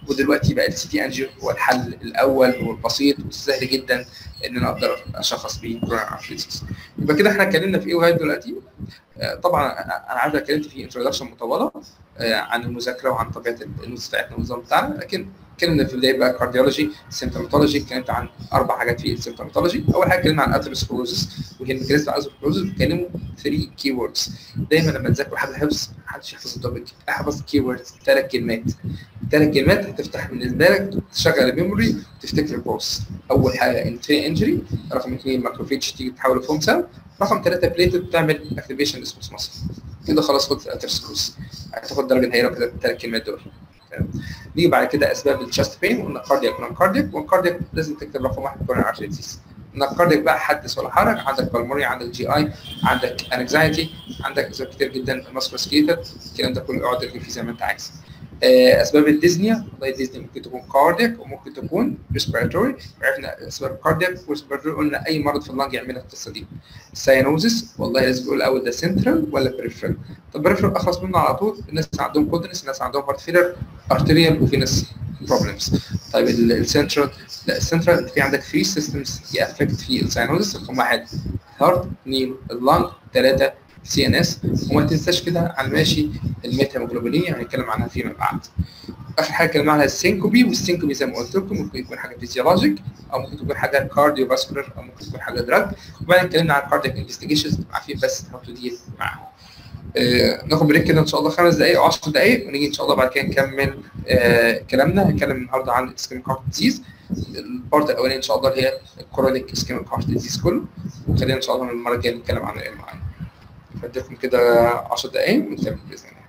ودلوقتي بقى السي تي انجيو هو الحل الاول والبسيط والسهل جدا ان انا اقدر اشخص بيه كورونا ارثريتس يبقى كده احنا اتكلمنا في ايه لغايه دلوقتي آه، طبعا انا عارف اتكلمت في انتروداكشن مطوله آه، عن المذاكره وعن طبيعه النوتس بتاعتنا والنظام بتاعنا لكن اتكلمنا في البدايه بقى كارديولوجي سيمتوماتولوجي اتكلمت عن اربع حاجات في السيمتوماتولوجي اول حاجه اتكلمنا عن اثيروسكلوزس وهي الميكانيزم عن اثيروسكلوزس بيتكلموا 3 كي ووردز دايما لما تذاكروا حد حفظ محدش يحفظ التوبيك احفظ كي ووردز ثلاث كلمات ثلاث كلمات هتفتح بالنسبه لك تشغل الميموري وتفتكر البوست اول حاجه انتري انجري رقم اثنين ماكروفيج تيجي تحول لفوم سيل رقم ثلاثه بليتد بتعمل اكتيفيشن اسمه مصر كده خلاص خدت اثيروسكلوز هتاخد درجه نهائيه لو كده الثلاث كلمات دول نيجي بعد كده اسباب الشاست بين قلنا كاردياك ونون كاردياك والكاردياك لازم تكتب رقم واحد كوروناري ارتريتيس الكاردياك بقى حدث ولا حرج عندك بالموري عندك جي اي عندك انكزايتي عندك اسباب كتير جدا ماسكوسكيتد الكلام ده كله اقعد اكتب فيه زي ما انت عايز اسباب الديزنيا والله الديزنيا ممكن تكون كاردياك وممكن تكون ريسبيراتوري عرفنا اسباب كاردياك وريسبيراتوري قلنا اي مرض في اللنج يعمل القصه دي الساينوزس والله لازم تقول الاول ده سنترال ولا بريفرال طب بريفرال اخلص منه على طول الناس عندهم كودنس الناس عندهم هارت فيلر ارتريال وفي ناس بروبلمز طيب السنترال لا السنترال في عندك 3 سيستمز يافكت في الساينوزس رقم واحد هارت اثنين اللنج ثلاثه سي ان اس وما تنساش كده على الماشي الميتا هيموجلوبينيه هنتكلم عنها فيما بعد اخر حاجه اتكلمنا عنها السينكوبي والسينكوبي زي ما قلت لكم ممكن يكون حاجه فيزيولوجيك او ممكن تكون حاجه كارديو فاسكولار او ممكن تكون حاجه دراج وبعدين اتكلمنا عن كاردياك انفستيجيشنز عارفين بس هاو تو ديل معاهم آه ناخد بريك كده ان شاء الله خمس دقائق او 10 دقائق ونيجي ان شاء الله بعد كده نكمل آه كلامنا هنتكلم النهارده عن السكيميك هارت ديزيز البارت الاولاني ان شاء الله هي الكرونيك اسكيميك هارت ديزيز كله وخلينا ان شاء الله المره الجايه نتكلم عن الام اديكم كده 10 دقائق ونكمل باذن الله